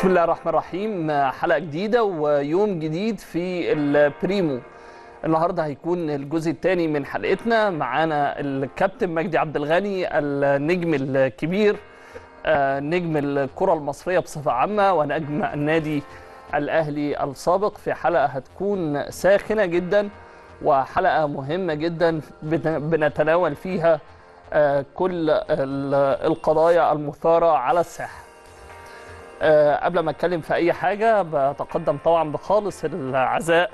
بسم الله الرحمن الرحيم حلقة جديدة ويوم جديد في البريمو النهارده هيكون الجزء الثاني من حلقتنا معانا الكابتن مجدي عبد الغني النجم الكبير آه، نجم الكرة المصرية بصفة عامة ونجم النادي الأهلي السابق في حلقة هتكون ساخنة جدا وحلقة مهمة جدا بن- بنتناول فيها آه، كل ال- القضايا المثارة على الساحة آه، قبل ما اتكلم في اي حاجه بتقدم طبعا بخالص العزاء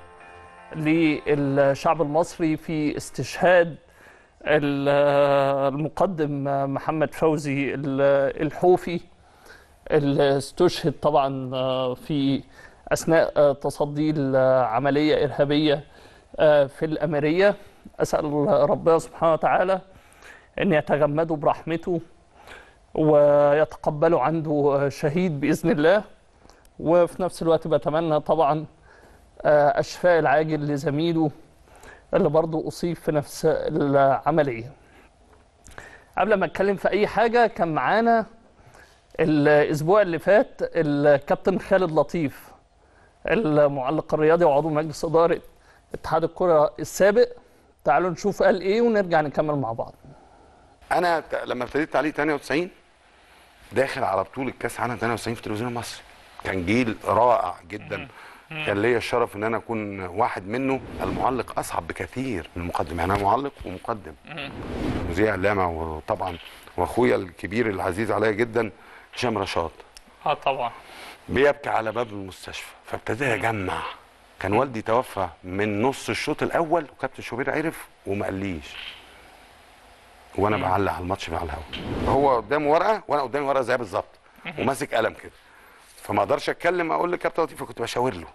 للشعب المصري في استشهاد ال- المقدم محمد فوزي ال- الحوفي اللي استشهد طبعا آه، في اثناء آه، تصدي العمليه ارهابيه آه، في الاميريه اسال ربنا سبحانه وتعالى ان يتغمده برحمته ويتقبلوا عنده شهيد باذن الله وفي نفس الوقت بتمنى طبعا آه، الشفاء العاجل لزميله اللي برضه اصيب في نفس العمليه. قبل ما اتكلم في اي حاجه كان معانا الاسبوع اللي فات الكابتن خالد لطيف المعلق الرياضي وعضو مجلس اداره اتحاد الكره السابق تعالوا نشوف قال ايه ونرجع نكمل مع بعض. انا ت- لما ابتديت تعليق 98 داخل على بطوله كاس عالم 98 في التلفزيون المصري كان جيل رائع جدا كان ليا الشرف ان انا اكون واحد منه المعلق اصعب بكثير من المقدم يعني انا معلق ومقدم مذيع لامع وطبعا واخويا الكبير العزيز عليا جدا هشام رشاد اه طبعا بيبكي على باب المستشفى فابتدى يجمع كان والدي توفى من نص الشوط الاول وكابتن شوبير عرف وما قاليش وانا بعلق على الماتش على الهوا هو قدامه ورقه وانا قدامي ورقه زيها بالظبط وماسك قلم كده فما اقدرش اتكلم اقول لكابتن لطيف فكنت بشاور له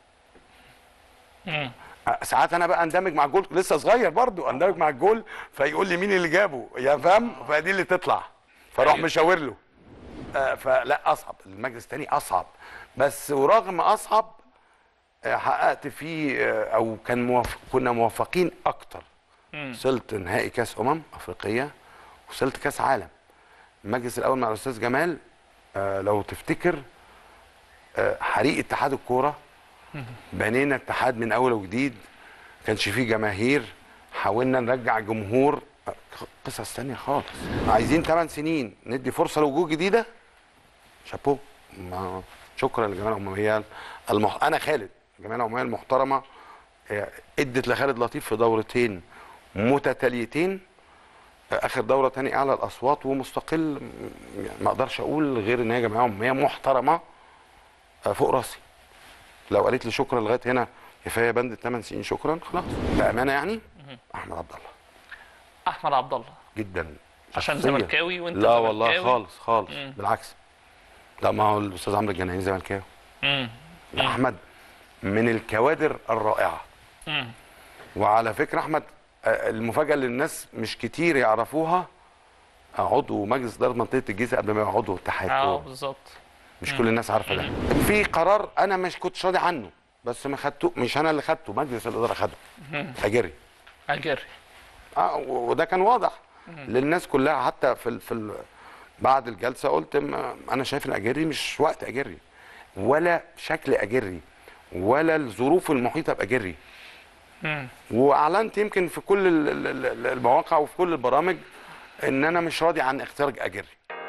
أه، ساعات انا بقى اندمج مع الجول لسه صغير برضو اندمج مع الجول فيقول لي مين اللي جابه يا فاهم فدي اللي تطلع فاروح مشاور له آه، فلا اصعب المجلس الثاني اصعب بس ورغم اصعب آه، حققت فيه آه، او كان موافق كنا موفقين اكتر وصلت نهائي كاس امم افريقيه وصلت كاس عالم المجلس الاول مع الاستاذ جمال آه، لو تفتكر آه، حريق اتحاد الكوره بنينا اتحاد من اول وجديد كانش فيه جماهير حاولنا نرجع جمهور آه، قصص تانية خالص عايزين 8 سنين ندي فرصه لوجوه جديده شابو ما- شكرا للجمعيه العموميه المح... انا خالد الجمعيه العموميه المحترمه آه، ادت لخالد لطيف في دورتين متتاليتين آه، اخر دوره تاني اعلى الاصوات ومستقل م- ما اقدرش اقول غير ان هي جمعيه عموميه محترمه آه، فوق راسي لو قالت لي شكرا لغايه هنا كفايه بند الثمان سنين شكرا خلاص بامانه يعني احمد عبد الله احمد عبد الله جدا عشان شخصية. زملكاوي وانت لا والله زملكاوي. خالص خالص بالعكس لا ما هو الاستاذ عمرو الجنايني زملكاوي مم. احمد من الكوادر الرائعه مم. وعلى فكره احمد آه، المفاجاه اللي الناس مش كتير يعرفوها آه، عضو مجلس اداره منطقه الجيزه قبل ما يبقى عضو اتحاد اه كورة. بالظبط مش كل الناس عارفه ده في قرار انا مش كنتش راضي عنه بس ما خدته مش انا اللي خدته مجلس الاداره خده اجري اجري اه و- وده كان واضح للناس كلها حتى في ال في ال بعد الجلسه قلت م- انا شايف ان اجري مش وقت اجري ولا شكل اجري ولا الظروف المحيطه باجري مم. واعلنت يمكن في كل ال- ال- ال- المواقع وفي كل البرامج ان انا مش راضي عن اختيار اجري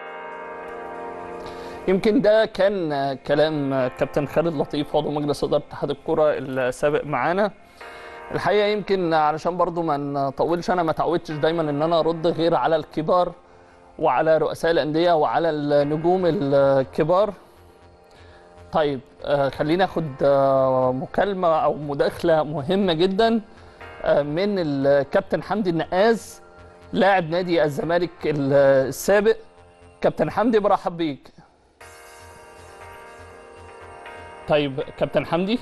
يمكن ده كان آه، كلام آه، كابتن خالد لطيف عضو مجلس اداره اتحاد الكره السابق معانا الحقيقه يمكن علشان برضو ما نطولش انا ما تعودتش دايما ان انا ارد غير على الكبار وعلى رؤساء الانديه وعلى النجوم الكبار طيب آه، خلينا ناخد آه، مكالمه او مداخله مهمه جدا آه، من الكابتن حمدي النقاز لاعب نادي الزمالك السابق كابتن حمدي برحب بيك طيب كابتن حمدي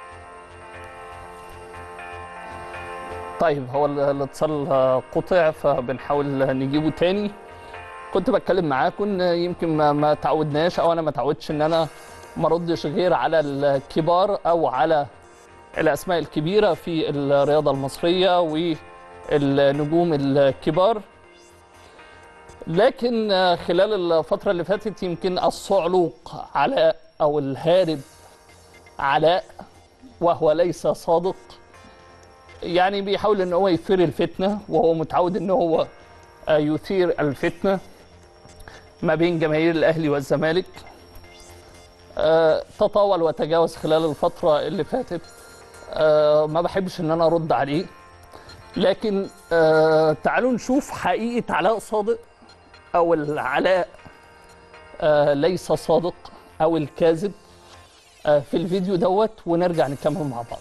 طيب هو ال- الاتصال آه، قطع فبنحاول نجيبه تاني كنت بتكلم معاكم إن يمكن ما, ما تعودناش او انا ما تعودش ان انا ما اردش غير على الكبار او على الاسماء الكبيره في الرياضه المصريه والنجوم الكبار لكن آه، خلال الفتره اللي فاتت يمكن الصعلوق على او الهارب علاء وهو ليس صادق يعني بيحاول ان هو يثير الفتنه وهو متعود ان هو آه، يثير الفتنه ما بين جماهير الاهلي والزمالك آه، تطاول وتجاوز خلال الفتره اللي فاتت آه، ما بحبش ان انا ارد عليه لكن آه، تعالوا نشوف حقيقه علاء صادق او العلاء آه، ليس صادق او الكاذب آه، في الفيديو دوت ونرجع نكمل مع بعض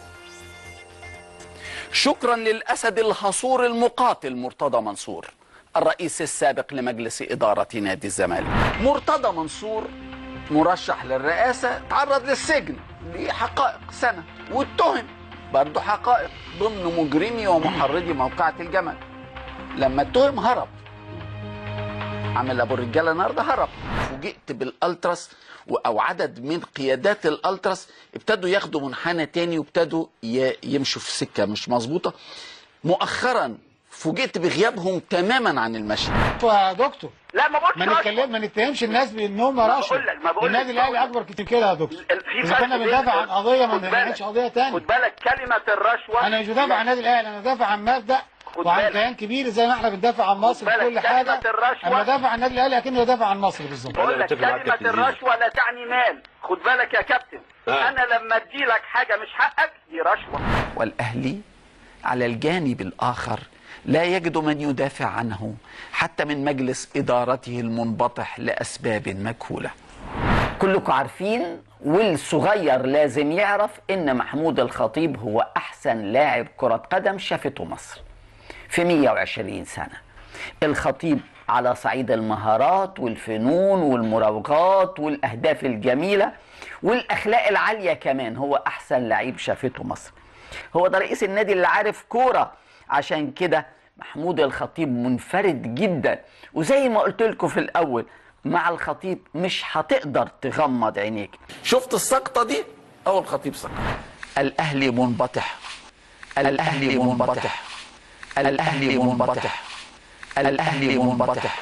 شكرا للأسد الحصور المقاتل مرتضى منصور الرئيس السابق لمجلس إدارة نادي الزمالك مرتضى منصور مرشح للرئاسة تعرض للسجن لحقائق سنة واتهم برضه حقائق ضمن مجرمي ومحرضي موقعة الجمل لما اتهم هرب عمل ابو الرجاله النهارده هرب فوجئت بالالتراس و- او عدد من قيادات الالتراس ابتدوا ياخدوا منحنى تاني وابتدوا ي- يمشوا في سكه مش مظبوطه مؤخرا فوجئت بغيابهم تماما عن المشهد يا دكتور لا ما بقولش ما رشوة. نتكلم ما نتهمش الناس بانهم ما رشوه بقول لك- ما بقول النادي لك- الاهلي اكبر كتير كده يا دكتور ال- في اذا فرق كنا بين- بندافع عن قضيه ما خد نعملش بالك. قضيه تانية خد بالك كلمة الرشوة انا مش بدافع عن النادي الاهلي انا بدافع عن مبدا خد وعن بالك. كيان كبير زي ما احنا بندافع عن مصر بالك في كل كلمة حاجه الرشوة- انا بدافع عن النادي الاهلي اكني بدافع عن مصر بالظبط بقول لك بتفق معاك كلمة كابتن زيزو. الرشوة لا تعني مال خد بالك يا كابتن آه. انا لما ادي لك حاجة مش حقك دي رشوة والأهلي على الجانب الآخر لا يجد من يدافع عنه حتى من مجلس إدارته المنبطح لأسباب مجهولة كلكم عارفين والصغير لازم يعرف ان محمود الخطيب هو احسن لاعب كرة قدم شافته مصر في 120 سنة الخطيب على صعيد المهارات والفنون والمراوغات والاهداف الجميلة والاخلاق العالية كمان هو احسن لعيب شافته مصر هو ده رئيس النادي اللي عارف كورة عشان كده محمود الخطيب منفرد جدا وزي ما قلت لكم في الاول مع الخطيب مش هتقدر تغمض عينيك شفت السقطة دي أو الخطيب سقط الأهلي منبطح الأهلي منبطح الأهلي منبطح الأهلي منبطح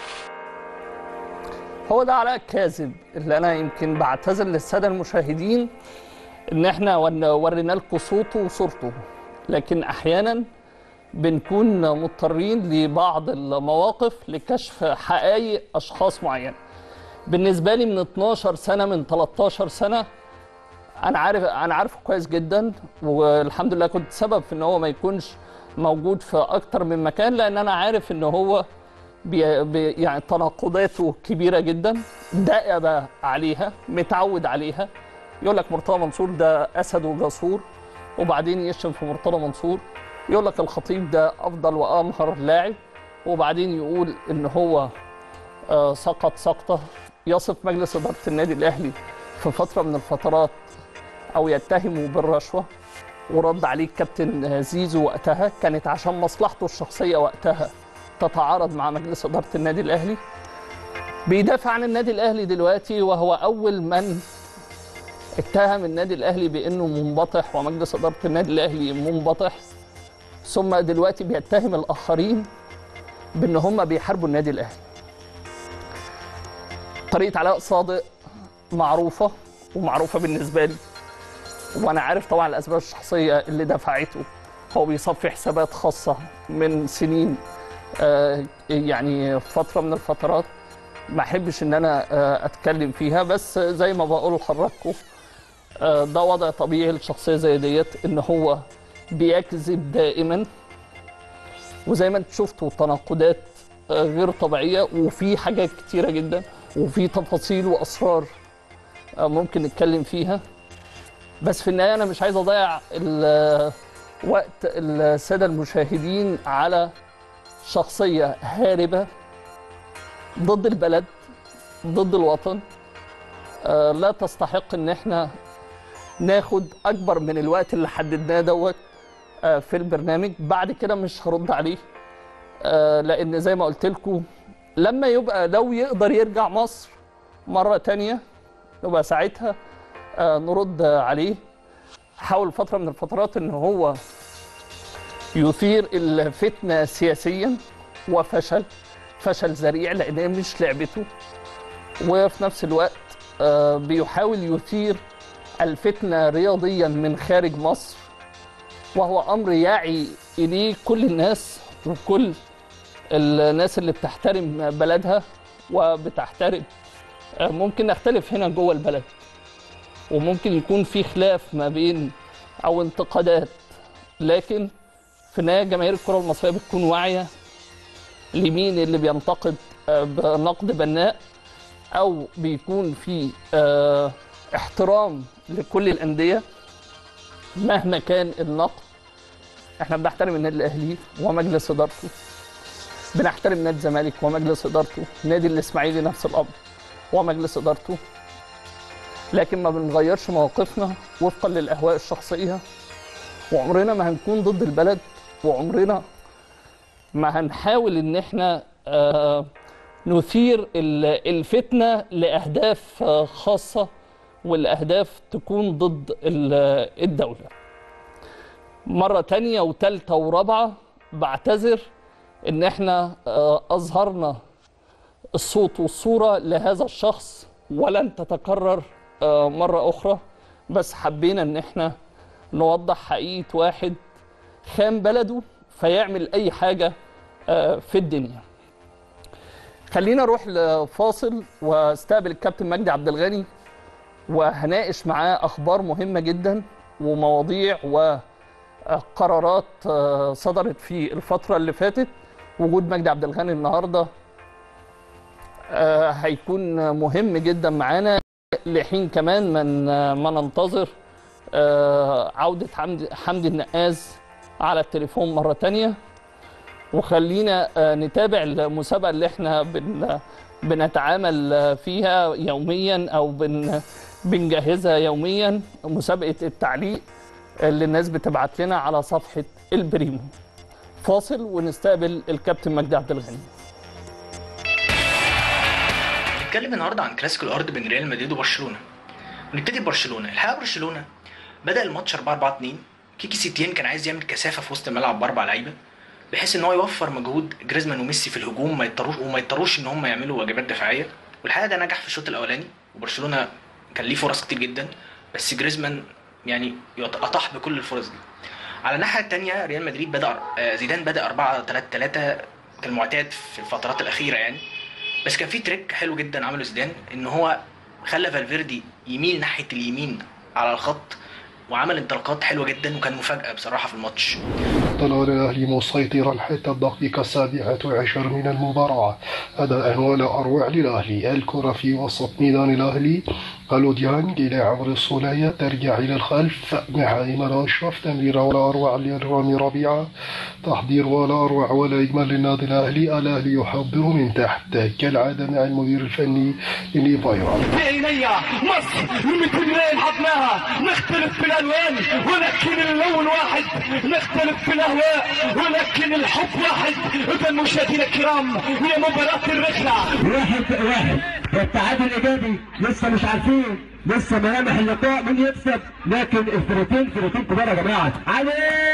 هو ده علاء كاذب اللي انا يمكن بعتذر للساده المشاهدين ان احنا ون- ورينا لكم صوته وصورته لكن احيانا بنكون مضطرين لبعض المواقف لكشف حقائق اشخاص معينه بالنسبه لي من 12 سنه من 13 سنه انا عارف انا عارفه كويس جدا والحمد لله كنت سبب في ان هو ما يكونش موجود في اكتر من مكان لان انا عارف ان هو بي بي يعني تناقضاته كبيره جدا دائب عليها متعود عليها يقول لك مرتضى منصور ده اسد وجسور وبعدين يشتم في مرتضى منصور يقول لك الخطيب ده افضل وامهر لاعب وبعدين يقول ان هو آه، سقط سقطه يصف مجلس اداره النادي الاهلي في فتره من الفترات او يتهمه بالرشوه ورد عليه الكابتن زيزو وقتها كانت عشان مصلحته الشخصيه وقتها تتعارض مع مجلس اداره النادي الاهلي بيدافع عن النادي الاهلي دلوقتي وهو اول من اتهم النادي الاهلي بانه منبطح ومجلس اداره النادي الاهلي منبطح ثم دلوقتي بيتهم الاخرين بان هم بيحاربوا النادي الاهلي طريقه علاء صادق معروفه ومعروفه بالنسبه لي وانا عارف طبعا الاسباب الشخصيه اللي دفعته هو بيصفي حسابات خاصه من سنين آه، يعني فتره من الفترات ما احبش ان انا آه، اتكلم فيها بس زي ما بقول لحضراتكم آه، ده وضع طبيعي لشخصيه زي ديت ان هو بيكذب دائما وزي ما انت شفتوا تناقضات آه، غير طبيعيه وفي حاجات كتيره جدا وفي تفاصيل واسرار آه، ممكن نتكلم فيها بس في النهايه انا مش عايز اضيع ال- وقت الساده المشاهدين على شخصيه هاربه ضد البلد ضد الوطن آه، لا تستحق ان احنا ناخد اكبر من الوقت اللي حددناه دوت آه، في البرنامج بعد كده مش هرد عليه آه، لان زي ما قلت لكم لما يبقى لو يقدر يرجع مصر مره تانية يبقى ساعتها آه، نرد عليه حاول فتره من الفترات ان هو يثير الفتنه سياسيا وفشل فشل ذريع لان هي مش لعبته وفي نفس الوقت آه، بيحاول يثير الفتنة رياضيا من خارج مصر وهو أمر يعي إليه كل الناس وكل الناس اللي بتحترم بلدها وبتحترم آه، ممكن نختلف هنا جوه البلد وممكن يكون في خلاف ما بين أو انتقادات لكن في النهاية جماهير الكرة المصرية بتكون واعية لمين اللي بينتقد آه، بنقد بناء او بيكون في آه، احترام لكل الانديه مهما كان النقد احنا بنحترم النادي الاهلي ومجلس ادارته بنحترم نادي الزمالك ومجلس ادارته نادي الاسماعيلي نفس الامر ومجلس ادارته لكن ما بنغيرش مواقفنا وفقا للاهواء الشخصيه وعمرنا ما هنكون ضد البلد وعمرنا ما هنحاول ان احنا آه، نثير ال- الفتنه لاهداف آه، خاصه والاهداف تكون ضد ال- الدوله. مره تانية وتالتة ورابعه بعتذر ان احنا آه، اظهرنا الصوت والصوره لهذا الشخص ولن تتكرر آه، مره اخرى بس حبينا ان احنا نوضح حقيقه واحد خان بلده فيعمل اي حاجه آه، في الدنيا خلينا نروح لفاصل واستقبل الكابتن مجدي عبد الغني وهناقش معاه اخبار مهمه جدا ومواضيع وقرارات آه، صدرت في الفتره اللي فاتت وجود مجدي عبد الغني النهارده آه، هيكون مهم جدا معانا لحين كمان من ما ننتظر آه، عوده حمدي حمدي النقاز على التليفون مره تانية وخلينا آه، نتابع المسابقه اللي احنا بن بنتعامل آه، فيها يوميا او بن بنجهزها يوميا مسابقه التعليق اللي الناس بتبعت لنا على صفحه البريمو فاصل ونستقبل الكابتن مجدي عبد الغني نتكلم النهارده عن كلاسيكو الارض بين ريال مدريد وبرشلونه ونبتدي ببرشلونه الحقيقه برشلونه بدا الماتش 4 4 2 كيكي سيتيان كان عايز يعمل كثافه في وسط الملعب باربع لعيبه بحيث ان هو يوفر مجهود جريزمان وميسي في الهجوم ما يضطروش وما يضطروش ان هم يعملوا واجبات دفاعيه والحقيقه ده نجح في الشوط الاولاني وبرشلونه كان ليه فرص كتير جدا بس جريزمان يعني يط- اطاح بكل الفرص دي على الناحيه الثانيه ريال مدريد بدا آه، زيدان بدا 4 3 3 كالمعتاد في الفترات الاخيره يعني بس كان في تريك حلو جدا عمله زيدان ان هو خلى فالفيردي يميل ناحيه اليمين على الخط وعمل انطلاقات حلوه جدا وكان مفاجاه بصراحه في الماتش طلال الأهلي مسيطرا حتى الدقيقة السابعة عشر من المباراة أداء ولا أروع للأهلي الكرة في وسط ميدان الأهلي قالوا ديانج إلى عمرو السولية ترجع إلى الخلف مع أيمن أشرف تمريرة ولا أروع لرامي ربيعة تحضير ولا أروع ولا إجمال للنادي الأهلي الأهلي يحضر من تحت كالعادة مع المدير الفني إني فايرال بعينيا مصر مثل وين حطناها نختلف في الالوان ولكن اللون واحد نختلف في الاهواء ولكن الحب واحد اذا مشاهدينا الكرام هي مباراة الرحلة واحد واحد والتعادل ايجابي لسه مش عارفين لسه ملامح اللقاء مين يكسب لكن الفرقتين فرقتين كبار يا جماعه علي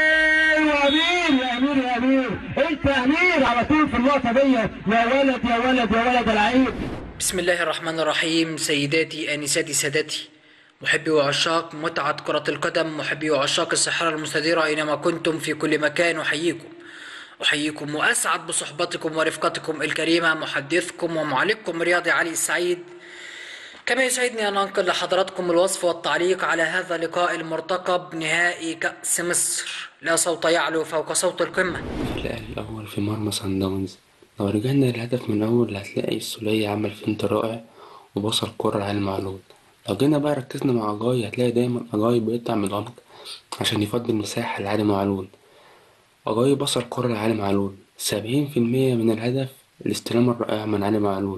يا امير يا امير يا امير انت امير على طول في اللقطه دي يا ولد يا ولد يا ولد العيب بسم الله الرحمن الرحيم سيداتي آنساتي سادتي محبي وعشاق متعة كرة القدم محبي وعشاق الصحراء المستديرة أينما كنتم في كل مكان أحييكم أحييكم وأسعد بصحبتكم ورفقتكم الكريمة محدثكم ومعلقكم رياضي علي السعيد كما يسعدني أن أنقل لحضراتكم الوصف والتعليق على هذا اللقاء المرتقب نهائي كأس مصر لا صوت يعلو فوق صوت القمة الأهلي الأول في مرمى صن داونز لو رجعنا للهدف من أول هتلاقي السولية عمل فينت رائع وبصل كرة لعلي معلول لو جينا بقى ركزنا مع أجاي هتلاقي دايما أجاي بيقطع من العمق عشان يفضي المساحة لعلي معلول أجاي بصل كرة لعلي معلول سبعين في المية من الهدف الاستلام الرائع من علي معلول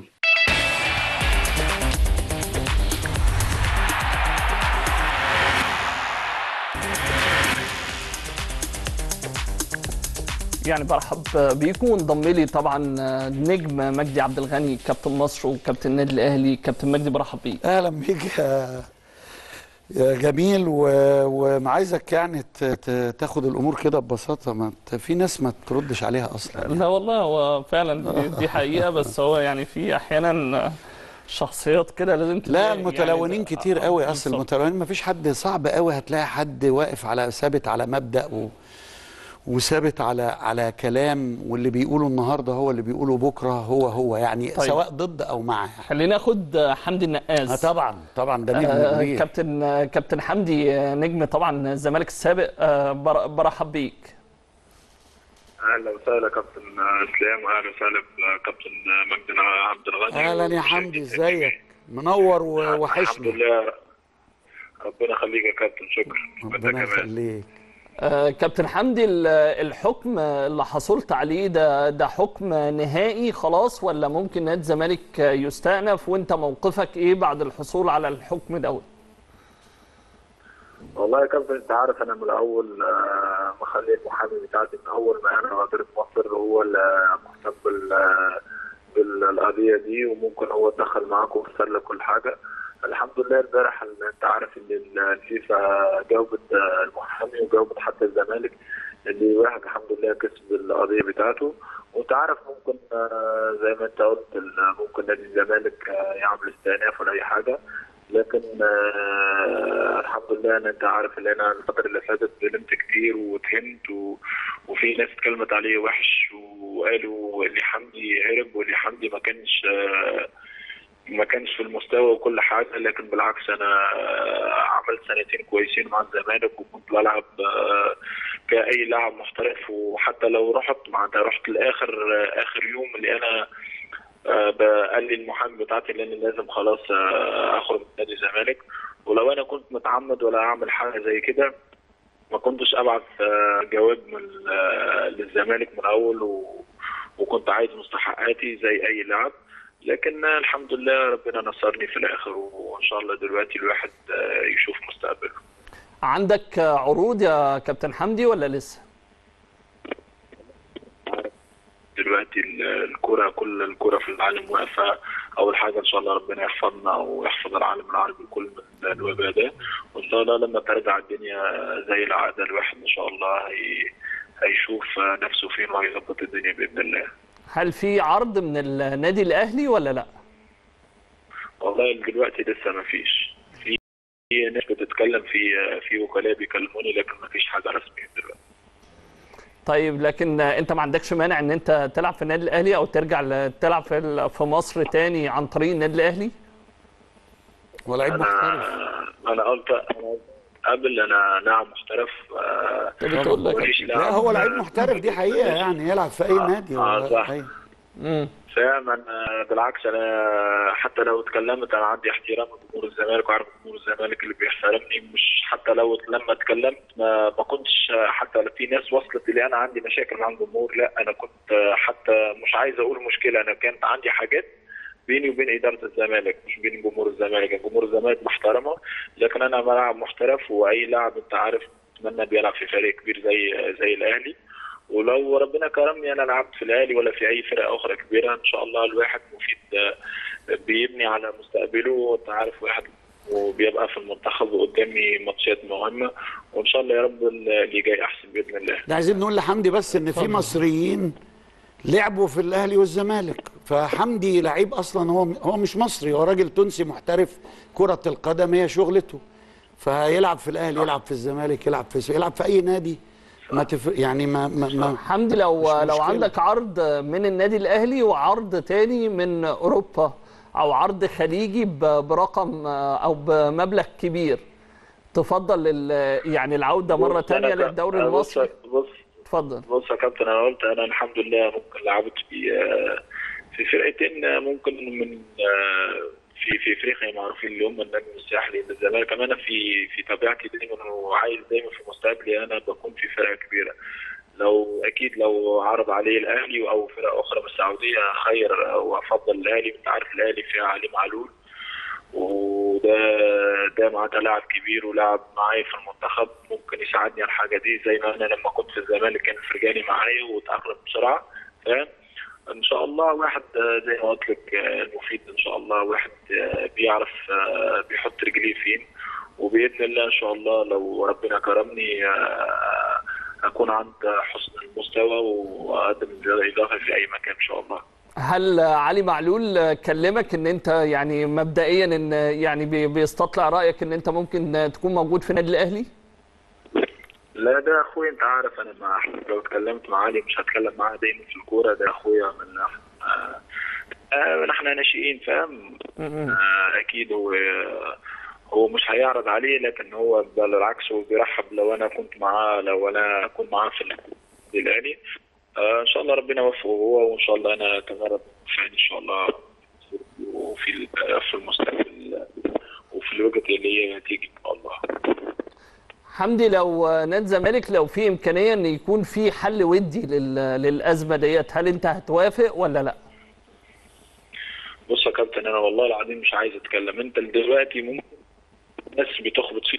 يعني برحب بيكم وانضم لي طبعا نجم مجدي عبد الغني كابتن مصر وكابتن النادي الاهلي كابتن مجدي برحب بيك اهلا بيك يا يا جميل و... وما عايزك يعني ت... ت... تاخد الامور كده ببساطه ما ت... في ناس ما تردش عليها اصلا لا والله هو فعلا دي- دي حقيقه بس هو يعني في احيانا شخصيات كده لازم لا تلاقي المتلونين يعني كتير قوي اصل المتلونين ما فيش حد صعب قوي هتلاقي حد واقف على ثابت على مبدأ و... وثابت على على كلام واللي بيقوله النهارده هو اللي بيقوله بكره هو هو يعني طيب. طيب. سواء ضد او مع خلينا ناخد حمدي النقاز آه طبعا طبعا ده نجم آه كبير كابتن آه كابتن حمدي آه، نجم طبعا الزمالك السابق آه بر- برحب بيك اهلا وسهلا كابتن اسلام واهلا وسهلا بكابتن مجدي عبد الغني اهلا يا حمدي ازيك منور و- وحشنا الحمد لله ربنا يخليك يا كابتن شكرا ربنا يخليك آه كابتن حمدي ال- الحكم اللي حصلت عليه ده ده حكم نهائي خلاص ولا ممكن نادي الزمالك يستأنف وانت موقفك ايه بعد الحصول على الحكم دوت والله يا كابتن انت عارف انا من الاول آه، مخلي المحامي بتاعتي من اول ما انا غادرت مصر هو اللي مهتم بال- بالقضيه دي وممكن هو اتدخل معاك وفسر لك كل حاجه الحمد لله امبارح ال- انت عارف ان الفيفا جاوبت آه، المحامي وجاوبت حتى الزمالك اللي واحد الحمد لله كسب القضيه بتاعته وانت عارف ممكن آه، زي ما انت قلت ال- ممكن نادي الزمالك آه، يعمل استئناف ولا اي حاجه لكن آه الحمد لله ان انت عارف ان انا الفتره اللي فاتت ظلمت كتير واتهمت و... وفي ناس اتكلمت عليه وحش وقالوا اللي حمدي هرب واللي حمدي ما كانش آه ما كانش في المستوى وكل حاجه لكن بالعكس انا آه، عملت سنتين كويسين مع الزمالك وكنت بلعب آه، كاي لاعب محترف وحتى لو رحت مع رحت لاخر آه، اخر يوم اللي انا آه، ب- قال لي المحامي بتاعتي ان انا لازم خلاص آه، اخرج من نادي الزمالك ولو انا كنت متعمد ولا اعمل حاجه زي كده ما كنتش ابعت آه، جواب من آه، للزمالك من الاول و... وكنت عايز مستحقاتي زي اي لاعب لكن آه، الحمد لله ربنا نصرني في الاخر وان شاء الله دلوقتي الواحد آه، يشوف مستقبله عندك عروض يا كابتن حمدي ولا لسه دلوقتي ال- الكرة كل الكرة في العالم واقفة أول حاجة إن شاء الله ربنا يحفظنا ويحفظ العالم العربي كل من الوباء ده وإن شاء الله لما ترجع الدنيا زي العادة الواحد إن شاء الله هي هيشوف نفسه فين وهيظبط الدنيا بإذن الله هل في عرض من النادي الاهلي ولا لا والله دلوقتي لسه ما فيش في في ناس بتتكلم في في وكلاء بيكلموني لكن ما فيش حاجة رسمية دلوقتي طيب لكن انت ما عندكش مانع ان انت تلعب في النادي الاهلي او ترجع ل- تلعب في ال- في مصر تاني عن طريق النادي الاهلي ولعيب أنا أنا قلت أنا قبل أنا نعم محترف آه، بتقول لك مفيش لا لاعب هو لعيب محترف دي حقيقه يعني يلعب في اي نادي آه، ولا- صح. أيوة. فاهم انا بالعكس انا حتى لو اتكلمت انا عندي احترام لجمهور الزمالك وعارف جمهور الزمالك اللي بيحترمني مش حتى لو لما اتكلمت ما, ما كنتش حتى لو في ناس وصلت لي انا عندي مشاكل مع الجمهور لا انا كنت حتى مش عايز اقول مشكله انا كانت عندي حاجات بيني وبين اداره الزمالك مش بين جمهور الزمالك جمهور الزمالك محترمه لكن انا ملاعب محترف واي لاعب انت عارف اتمنى بيلعب في فريق كبير زي زي الاهلي ولو ربنا كرمني انا لعبت في الاهلي ولا في اي فرقه اخرى كبيره ان شاء الله الواحد مفيد آه، بيبني على مستقبله انت عارف واحد وبيبقى في المنتخب وقدامي ماتشات مهمه وان شاء الله يا رب اللي جاي احسن باذن الله ده عايزين نقول لحمدي بس ان في مصريين لعبوا في الاهلي والزمالك فحمدي لعيب اصلا هو هو مش مصري هو راجل تونسي محترف كره القدم هي شغلته فيلعب في الاهلي يلعب في الزمالك يلعب في يلعب في اي نادي ما تف... يعني ما ما, ما حمدي لو مش لو مشكلة. عندك عرض من النادي الاهلي وعرض تاني من اوروبا او عرض خليجي ب- برقم آه، او بمبلغ كبير تفضل ال- يعني العوده مره بص، أنا تانية ك- للدوري أنا المصري بص بص اتفضل بص يا كابتن انا قلت انا الحمد لله ممكن لعبت في آه، في فرقتين آه، ممكن من آه، في في افريقيا معروفين اللي هم النجم الساحلي للزمالك كمان أنا في في طبيعتي دايما وعايز دايما في مستقبلي انا بكون في فرقه كبيره لو اكيد لو عرض عليه الاهلي او فرقه اخرى من السعوديه خير وافضل الاهلي انت عارف الاهلي فيها علي معلول وده ده مع ده لاعب كبير ولاعب معايا في المنتخب ممكن يساعدني على الحاجه دي زي ما انا لما كنت في الزمالك كان فرجاني معايا وتاقلم بسرعه فاهم ان شاء الله واحد آه، زي ما قلت لك آه، المفيد ان شاء الله واحد آه، بيعرف آه، بيحط رجليه فين وباذن الله ان شاء الله لو ربنا كرمني آه، اكون عند حسن المستوى واقدم اضافه في اي مكان ان شاء الله هل علي معلول كلمك ان انت يعني مبدئيا ان يعني بي- بيستطلع رايك ان انت ممكن تكون موجود في النادي الاهلي؟ لا ده اخويا انت عارف انا مع احمد لو اتكلمت مع علي مش هتكلم معاه دايما في الكوره ده اخويا من آه آه نحن ناشئين فاهم آه اكيد هو هو مش هيعرض عليه لكن هو بالعكس هو بيرحب لو انا كنت معاه لو انا اكون معاه في النادي الاهلي آه ان شاء الله ربنا يوفقه هو وان شاء الله انا كمرة فعلا ان شاء الله وفي ال- في المستقبل وفي الوقت اللي هي تيجي ان شاء الله حمدي لو نادي الزمالك لو في امكانيه ان يكون في حل ودي لل- للازمه ديت هل انت هتوافق ولا لا؟ بص يا كابتن انا والله العظيم مش عايز اتكلم انت دلوقتي ممكن ناس بتخبط فيك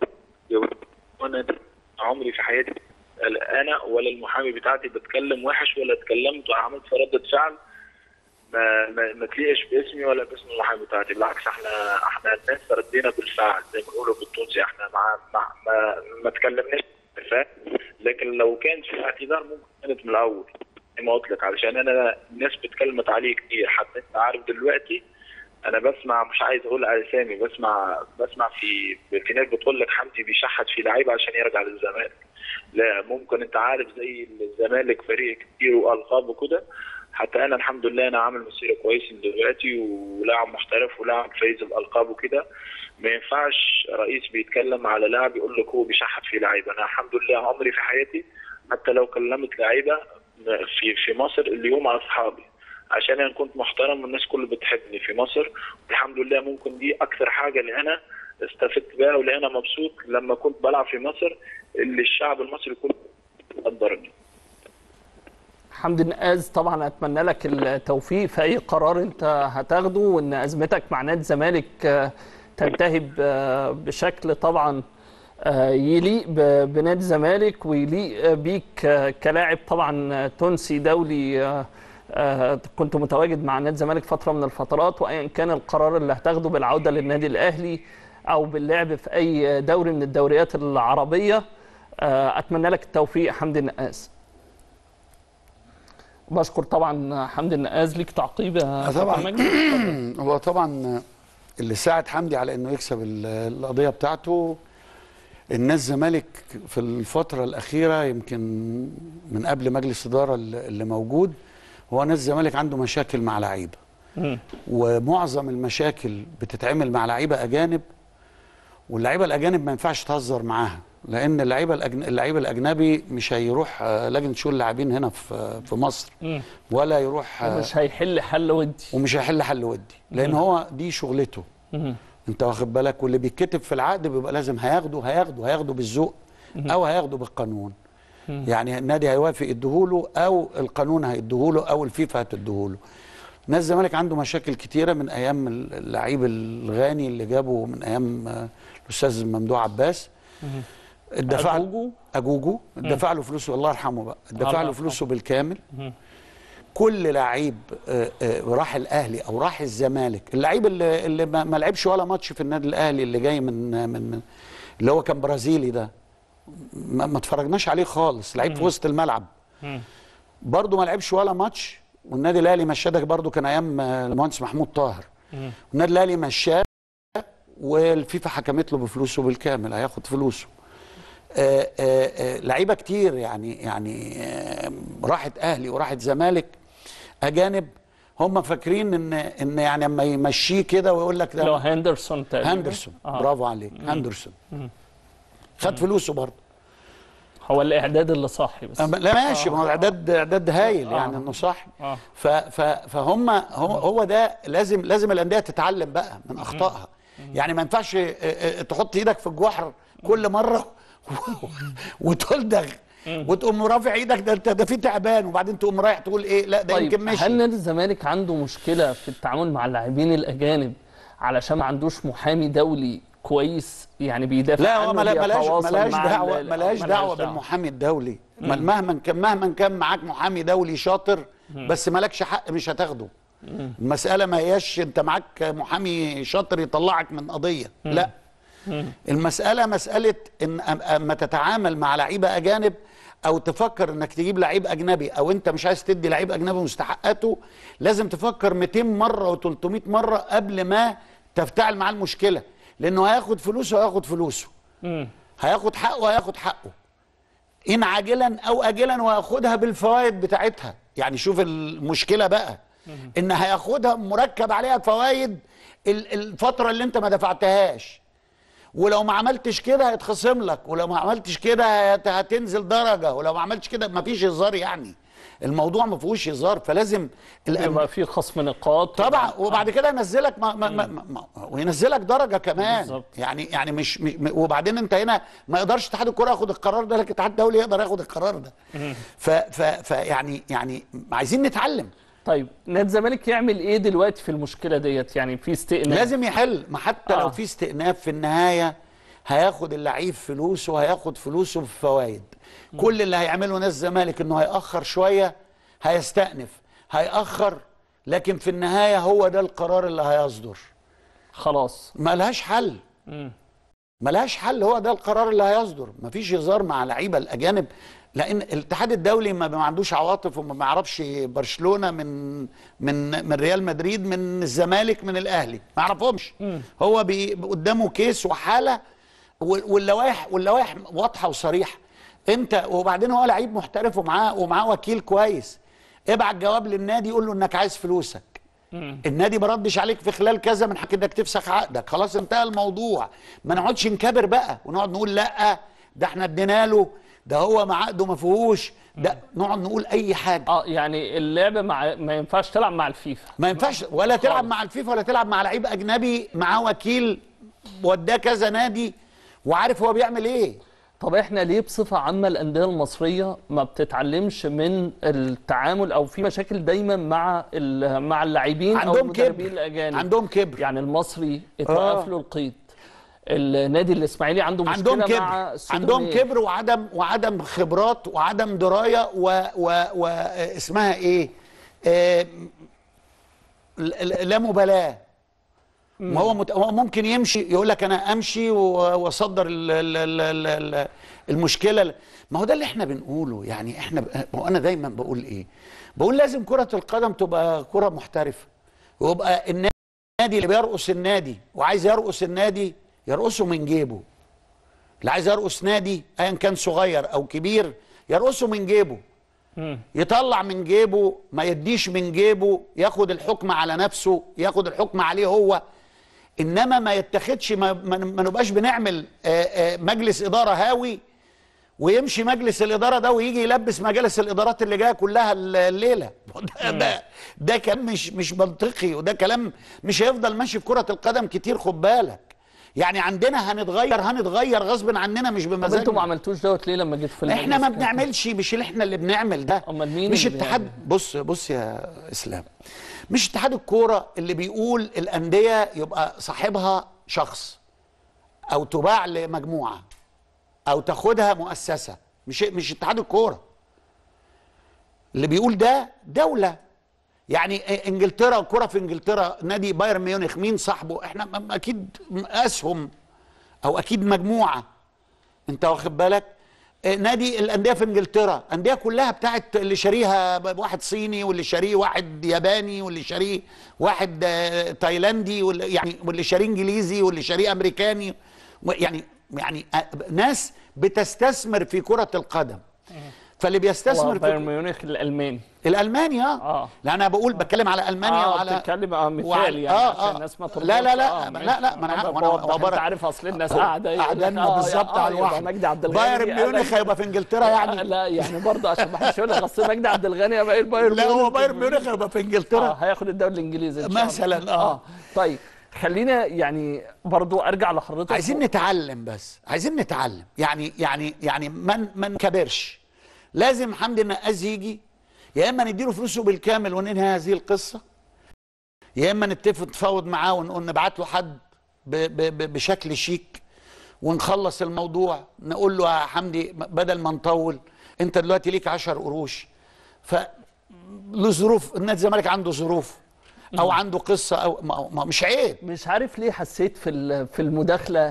وانا عمري في حياتي انا ولا المحامي بتاعتي بتكلم وحش ولا اتكلمت وعملت في ردة فعل ما ما, ما تليقش باسمي ولا باسم المحامي بتاعتي بالعكس احنا احنا الناس ردينا بالفعل زي ما بيقولوا بالتونسي احنا مع, مع ما ما اتكلمناش فاهم لكن لو كان في اعتذار ممكن كانت من الاول زي ما قلت لك علشان انا الناس بتكلمت عليه كتير حتى انت عارف دلوقتي انا بسمع مش عايز اقول اسامي بسمع بسمع في في ناس بتقول لك حمدي بيشحت في لعيبه عشان يرجع للزمالك لا ممكن انت عارف زي الزمالك فريق كتير والقاب وكده حتى انا الحمد لله انا عامل مسيره كويس دلوقتي ولاعب محترف ولاعب فايز الالقاب وكده ما ينفعش رئيس بيتكلم على لاعب يقول لك هو بيشحت في لعيبه انا الحمد لله عمري في حياتي حتى لو كلمت لعيبه في في مصر اليوم على اصحابي عشان انا كنت محترم والناس كله بتحبني في مصر الحمد لله ممكن دي اكثر حاجه اللي انا استفدت بيها واللي انا مبسوط لما كنت بلعب في مصر اللي الشعب المصري كله قدرني حمدي النقاز طبعا اتمنى لك التوفيق في اي قرار انت هتاخده وان ازمتك مع نادي الزمالك آه، تنتهي ب- بشكل طبعا آه، يليق ب- بنادي الزمالك ويليق آه، بيك آه، كلاعب طبعا آه، تونسي دولي آه، آه، كنت متواجد مع نادي الزمالك فتره من الفترات وايا كان القرار اللي هتاخده بالعوده للنادي الاهلي او باللعب في اي دوري من الدوريات العربيه آه، اتمنى لك التوفيق حمدي النقاز بشكر طبعا حمدي النقاز ليك تعقيب يا آه كابتن طبعا مجدي؟ هو طبعا اللي ساعد حمدي على انه يكسب ال- القضيه بتاعته الناس الزمالك في الفتره الاخيره يمكن من قبل مجلس اداره اللي اللي موجود هو ناس الزمالك عنده مشاكل مع لعيبه مم. ومعظم المشاكل بتتعمل مع لعيبه اجانب واللعيبه الاجانب ما ينفعش تهزر معاها لان اللعيبه الأجن... اللعيب الاجنبي مش هيروح آه، لجنه شؤون اللاعبين هنا في في مصر مم. ولا يروح آه، مش هيحل حل ودي ومش هيحل حل ودي لان مم. هو دي شغلته مم. انت واخد بالك واللي بيتكتب في العقد بيبقى لازم هياخده هياخده هياخده بالذوق مم. او هياخده بالقانون مم. يعني النادي هيوافق يديهوله او القانون هيديهوله او الفيفا هتديهوله ناس الزمالك عنده مشاكل كتيره من ايام اللعيب الغاني اللي جابه من ايام آه، الاستاذ ممدوح عباس مم. الدفع أجوجو؟ اجوجو مم. الدفع له فلوسه الله يرحمه بقى الدفع الله له يرحمه. فلوسه بالكامل مم. كل لعيب آه، آه، راح الاهلي او راح الزمالك اللعيب اللي, اللي ما ما لعبش ولا ماتش في النادي الاهلي اللي جاي من من من- اللي هو كان برازيلي ده ما, ما اتفرجناش عليه خالص لعيب في مم. وسط الملعب مم. برضه ما لعبش ولا ماتش والنادي الاهلي مشاه ده برضه كان ايام آه، المهندس محمود طاهر مم. النادي الاهلي مشاه والفيفا حكمت له بفلوسه بالكامل هياخد فلوسه آه، آه، آه، لعيبه كتير يعني يعني آه، راحت اهلي وراحت زمالك اجانب هم فاكرين ان ان يعني اما يمشيه كده ويقول لك لو هندرسون تقريبا هندرسون آه. برافو عليك مم. هندرسون مم. خد فلوسه برضه هو الاعداد اللي صاحي بس أما- لا ماشي آه. ما هو اعداد اعداد هايل آه. يعني انه صح آه. ف ف فهم هو, هو ده لازم لازم الانديه تتعلم بقى من اخطائها يعني ما ينفعش آه، آه، تحط ايدك في الجحر كل مره وتلدغ وتقوم رافع ايدك ده انت ده في تعبان وبعدين تقوم رايح تقول ايه لا ده طيب يمكن ماشي هل نادي الزمالك عنده مشكله في التعامل مع اللاعبين الاجانب علشان ما عندوش محامي دولي كويس يعني بيدافع لا عنه هو ملا- ملاش بيتواصل ملاش مع دعوه ال- ملاش دعوه بالمحامي الدولي مم. مهما كان مهما كان معاك محامي دولي شاطر مم. بس مالكش حق مش هتاخده مم. المساله ما هياش انت معاك محامي شاطر يطلعك من قضيه مم. لا مم. المساله مساله ان أم- اما تتعامل مع لعيبه اجانب او تفكر انك تجيب لعيب اجنبي او انت مش عايز تدي لعيب اجنبي مستحقاته لازم تفكر 200 مره و300 مره قبل ما تفتعل معاه المشكله لانه هياخد فلوسه وهياخد فلوسه هياخد حقه وهياخد حقه ان عاجلا او اجلا وياخدها بالفوائد بتاعتها يعني شوف المشكله بقى ان هياخدها مركب عليها فوائد ال- الفتره اللي انت ما دفعتهاش ولو ما عملتش كده هيتخصم لك ولو ما عملتش كده هت- هتنزل درجه ولو ما عملتش كده ما فيش هزار يعني الموضوع ما فيهوش هزار فلازم يبقى في خصم نقاط طبعا وبعد كده ينزلك ما ما ما ما وينزلك درجه كمان بالظبط. يعني يعني مش, مش وبعدين انت هنا ما يقدرش اتحاد الكره ياخد القرار ده لكن الاتحاد الدولي يقدر ياخد القرار ده ف ف فيعني يعني عايزين نتعلم طيب نادي الزمالك يعمل ايه دلوقتي في المشكله ديت يعني في استئناف لازم يحل ما حتى آه. لو في استئناف في النهايه هياخد اللعيب فلوسه وهياخد فلوسه بفوائد كل اللي هيعمله نادي الزمالك انه هيأخر شويه هيستأنف هيأخر لكن في النهايه هو ده القرار اللي هيصدر خلاص ملهاش حل مم. ملهاش حل هو ده القرار اللي هيصدر مفيش هزار مع لعيبه الاجانب لان الاتحاد الدولي ما ما عندوش عواطف وما بيعرفش برشلونه من من من ريال مدريد من الزمالك من الاهلي ما يعرفهمش هو بي قدامه كيس وحاله وال- واللوائح واللوائح واضحه وصريحه انت وبعدين هو لعيب محترف ومعاه ومعاه وكيل كويس ابعت جواب للنادي يقول له انك عايز فلوسك النادي ما ردش عليك في خلال كذا من حق انك تفسخ عقدك خلاص انتهى الموضوع ما نقعدش نكبر بقى ونقعد نقول لا ده احنا ادينا له ده هو مع عقده ما فيهوش ده نقعد نقول اي حاجه اه يعني اللعبه مع ما ينفعش تلعب مع الفيفا ما ينفعش ولا تلعب مع الفيفا ولا تلعب مع لعيب اجنبي معاه وكيل وداه كذا نادي وعارف هو بيعمل ايه طب احنا ليه بصفه عامه الانديه المصريه ما بتتعلمش من التعامل او في مشاكل دايما مع ال- مع اللاعبين او عندهم المدربين كبر. الاجانب عندهم كبر يعني المصري اتوقف آه. له القيد النادي الاسماعيلي عنده مشكله عندهم مع كبر السودانيين. عندهم كبر وعدم وعدم خبرات وعدم درايه و, و, و اسمها ايه آه ل- ل- لا مبالاه ما هو مت... هو ممكن يمشي يقول لك انا امشي و- واصدر ال... ال... ال... ال... ال... المشكله ما هو ده اللي احنا بنقوله يعني احنا ب... ما هو انا دايما بقول ايه بقول لازم كره القدم تبقى كره محترفه ويبقى النادي اللي بيرقص النادي وعايز يرقص النادي يرقصه من جيبه اللي عايز يرقص نادي ايا كان صغير او كبير يرقصه من جيبه مم. يطلع من جيبه ما يديش من جيبه ياخد الحكم على نفسه ياخد الحكم عليه هو انما ما يتخدش ما, ما ما نبقاش بنعمل آه، آه، مجلس اداره هاوي ويمشي مجلس الاداره ده ويجي يلبس مجالس الادارات اللي جايه كلها الليله ده ده, ده كلام مش مش منطقي وده كلام مش هيفضل ماشي في كره القدم كتير خد بالك يعني عندنا هنتغير هنتغير غصب عننا مش طب انتوا ما بمزاجنا عملتوش دوت ليه لما جيت في المجلس احنا ما كده؟ بنعملش مش اللي احنا اللي بنعمل ده امال مين مش اللي اتحاد بص بص يا اسلام مش اتحاد الكوره اللي بيقول الانديه يبقى صاحبها شخص او تباع لمجموعه او تاخدها مؤسسه مش مش اتحاد الكوره اللي بيقول ده دوله يعني انجلترا الكره في انجلترا نادي بايرن ميونخ مين صاحبه احنا م- اكيد اسهم او اكيد مجموعه انت واخد بالك آه، نادي الانديه في انجلترا انديه كلها بتاعت اللي شاريها ب- واحد صيني واللي شاريه واحد ياباني واللي شاريه واحد آه، تايلاندي واللي يعني واللي شاريه انجليزي واللي شاريه امريكاني و- يعني يعني آه، ناس بتستثمر في كره القدم فاللي هو بيستثمر بايرن في ميونخ الالماني الالماني اه, اه لا انا بقول بتكلم على المانيا اه وعلى بتتكلم اه مثال وعلى- يعني آه، عشان آه. الناس ما لا تربطش. لا لا آه، لا لا ما انا أنا وانا بوضح، وبرا- انت عارف اصل الناس قاعده يقول لك قعدنا آه، بالظبط آه، على يبقى الواحد مجدي عبد الغني بايرن قال لك- ميونخ هيبقى في انجلترا يعني لا يعني برضه عشان ما حدش يقول لك اصل مجدي عبد الغني يبقى البايرن لا هو ميونخ. بايرن ميونخ هيبقى في انجلترا اه هياخد الدوري الانجليزي إن شاء الله. مثلاً، آه. طيب خلينا يعني برضو ارجع لحضرتك عايزين نتعلم بس عايزين نتعلم يعني يعني يعني ما ما نكبرش لازم حمدي النقاز يجي يا اما نديله فلوسه بالكامل وننهي هذه القصه يا اما نتفق نتفاوض معاه ونقول نبعت له حد ب ب ب بشكل شيك ونخلص الموضوع نقول له يا حمدي بدل ما نطول انت دلوقتي ليك 10 قروش ف له ظروف النادي الزمالك عنده ظروف او عنده قصه او ما ما- مش عيب مش عارف ليه حسيت في ال- في المداخله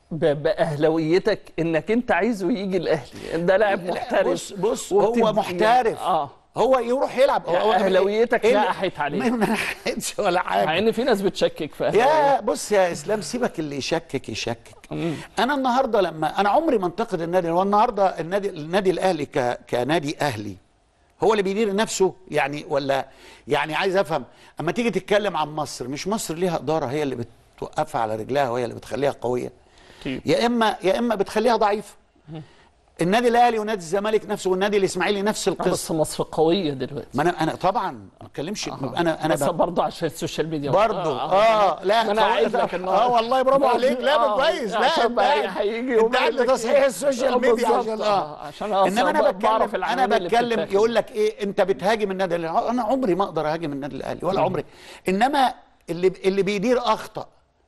ب- باهلاويتك انك انت عايزه يجي الاهلي ده لاعب محترف بص بص وبتد- هو محترف اه هو يروح يلعب هو اهلاويتك إيه اللي- نقحت عليه ما نقحتش ولا حاجه مع ان في ناس بتشكك في يا اهلاويه بص يا اسلام سيبك اللي يشكك يشكك انا النهارده لما انا عمري ما انتقد النادي هو النهارده النادي النادي الاهلي ك... كنادي اهلي هو اللي بيدير نفسه يعني ولا يعني عايز افهم اما تيجي تتكلم عن مصر مش مصر ليها اداره هي اللي بتوقفها على رجلها وهي اللي بتخليها قويه يا اما يا اما بتخليها ضعيفه النادي الاهلي ونادي الزمالك نفسه والنادي الاسماعيلي نفس القصه بس مصر قويه دلوقتي ما انا انا طبعا ما اتكلمش انا انا بس ب- برضه عشان السوشيال ميديا برضه اه, لا ما انا قوي- عايز لك النهارده اه والله برافو برضه- عليك لا آه، كويس لا عشان انت بقى قاعد- هيجي انت يوم قاعد يقول لك لتصحيح إيه؟ السوشيال آه، ميديا بالظبط، عشان آه، اه عشان انما انا أصلاً بعرف بتكلم انا العناوين اللي بتكلم بتتاخد. يقول لك ايه انت بتهاجم النادي الاهلي انا عمري ما اقدر اهاجم النادي الاهلي ولا مم. عمري انما اللي اللي بيدير اخطا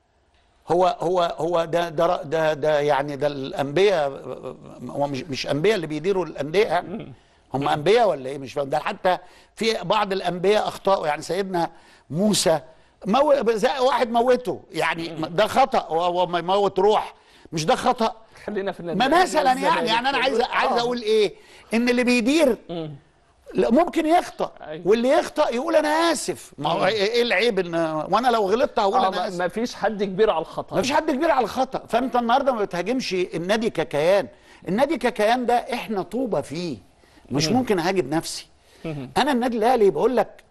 هو هو هو ده ده ده, ده يعني ده الانبياء هو مش مش انبياء اللي بيديروا الانديه يعني هم انبياء ولا ايه مش فاهم ده حتى في بعض الانبياء اخطاوا يعني سيدنا موسى مو زي واحد موته يعني ده خطا هو ما يموت روح مش ده خطا خلينا في النادي ما الأهلي مثلا يعني والزمالك. يعني انا عايز عايز آه. اقول ايه ان اللي بيدير لا ممكن يخطا واللي يخطا يقول انا اسف ما هو ايه إيه العيب ان وانا لو غلطت هقول آه، انا ما- اسف ما فيش حد كبير على الخطا ما فيش حد كبير على الخطا فانت النهارده ما بتهاجمش النادي ككيان النادي ككيان ده احنا طوبه فيه مش مم. ممكن اهاجم نفسي انا النادي الاهلي بقول لك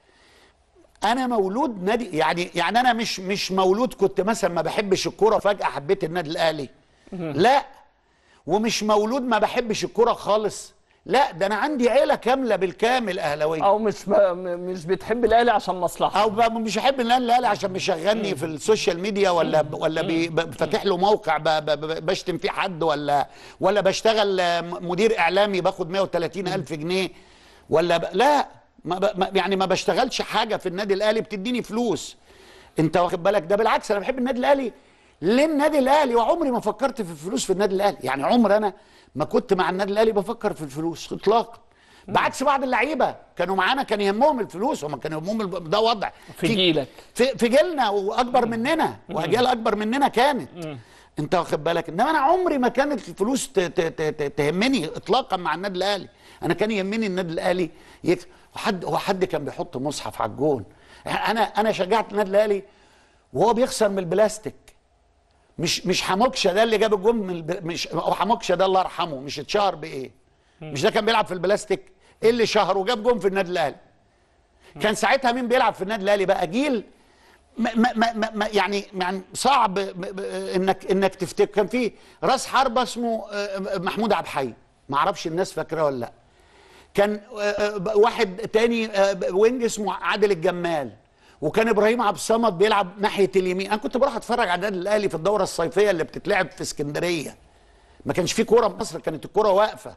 انا مولود نادي يعني يعني انا مش مش مولود كنت مثلا ما بحبش الكوره فجاه حبيت النادي الاهلي لا ومش مولود ما بحبش الكوره خالص لا ده انا عندي عيله كامله بالكامل اهلاويه او مش ب... مش بتحب الاهلي عشان مصلحه او ب- مش بحب النادي الاهلي عشان مشغلني في السوشيال ميديا ولا ولا بي- ب- فاتح له موقع ب- ب- ب- بشتم فيه حد ولا ولا بشتغل آه، م- مدير اعلامي باخد 130 الف جنيه ولا ب... لا ما ب... ما يعني ما بشتغلش حاجه في النادي الاهلي بتديني فلوس انت واخد بالك ده بالعكس انا بحب النادي الاهلي للنادي الاهلي وعمري ما فكرت في الفلوس في النادي الاهلي يعني عمر انا ما كنت مع النادي الاهلي بفكر في الفلوس اطلاقا بعكس بعض اللعيبه كانوا معانا كان يهمهم الفلوس هم كانوا يهمهم الب- ده وضع في جيلك في, في جيلنا واكبر مننا واجيال اكبر مننا كانت انت واخد بالك انما انا عمري ما كانت الفلوس ت- ت- ت- ت- تهمني اطلاقا مع النادي الاهلي انا كان يهمني النادي الاهلي يكسب وحد هو حد كان بيحط مصحف على الجون انا انا شجعت النادي الاهلي وهو بيخسر من البلاستيك مش مش حموكشه ده اللي جاب الجون من الب... مش هو حموكشه ده الله يرحمه مش اتشهر بايه مش ده كان بيلعب في البلاستيك ايه اللي شهر وجاب جون في النادي الاهلي كان ساعتها مين بيلعب في النادي الاهلي بقى جيل ما ما ما ما- ما يعني يعني صعب ب- ب- انك انك تفتكر كان في راس حربه اسمه آه، محمود عبد الحي ما اعرفش الناس فاكراه ولا لا كان آه، آه، واحد تاني آه، وينج اسمه عادل الجمال وكان ابراهيم عبد الصمد بيلعب ناحيه اليمين انا كنت بروح اتفرج على النادي الاهلي في الدوره الصيفيه اللي بتتلعب في اسكندريه ما كانش في كوره في مصر كانت الكوره واقفه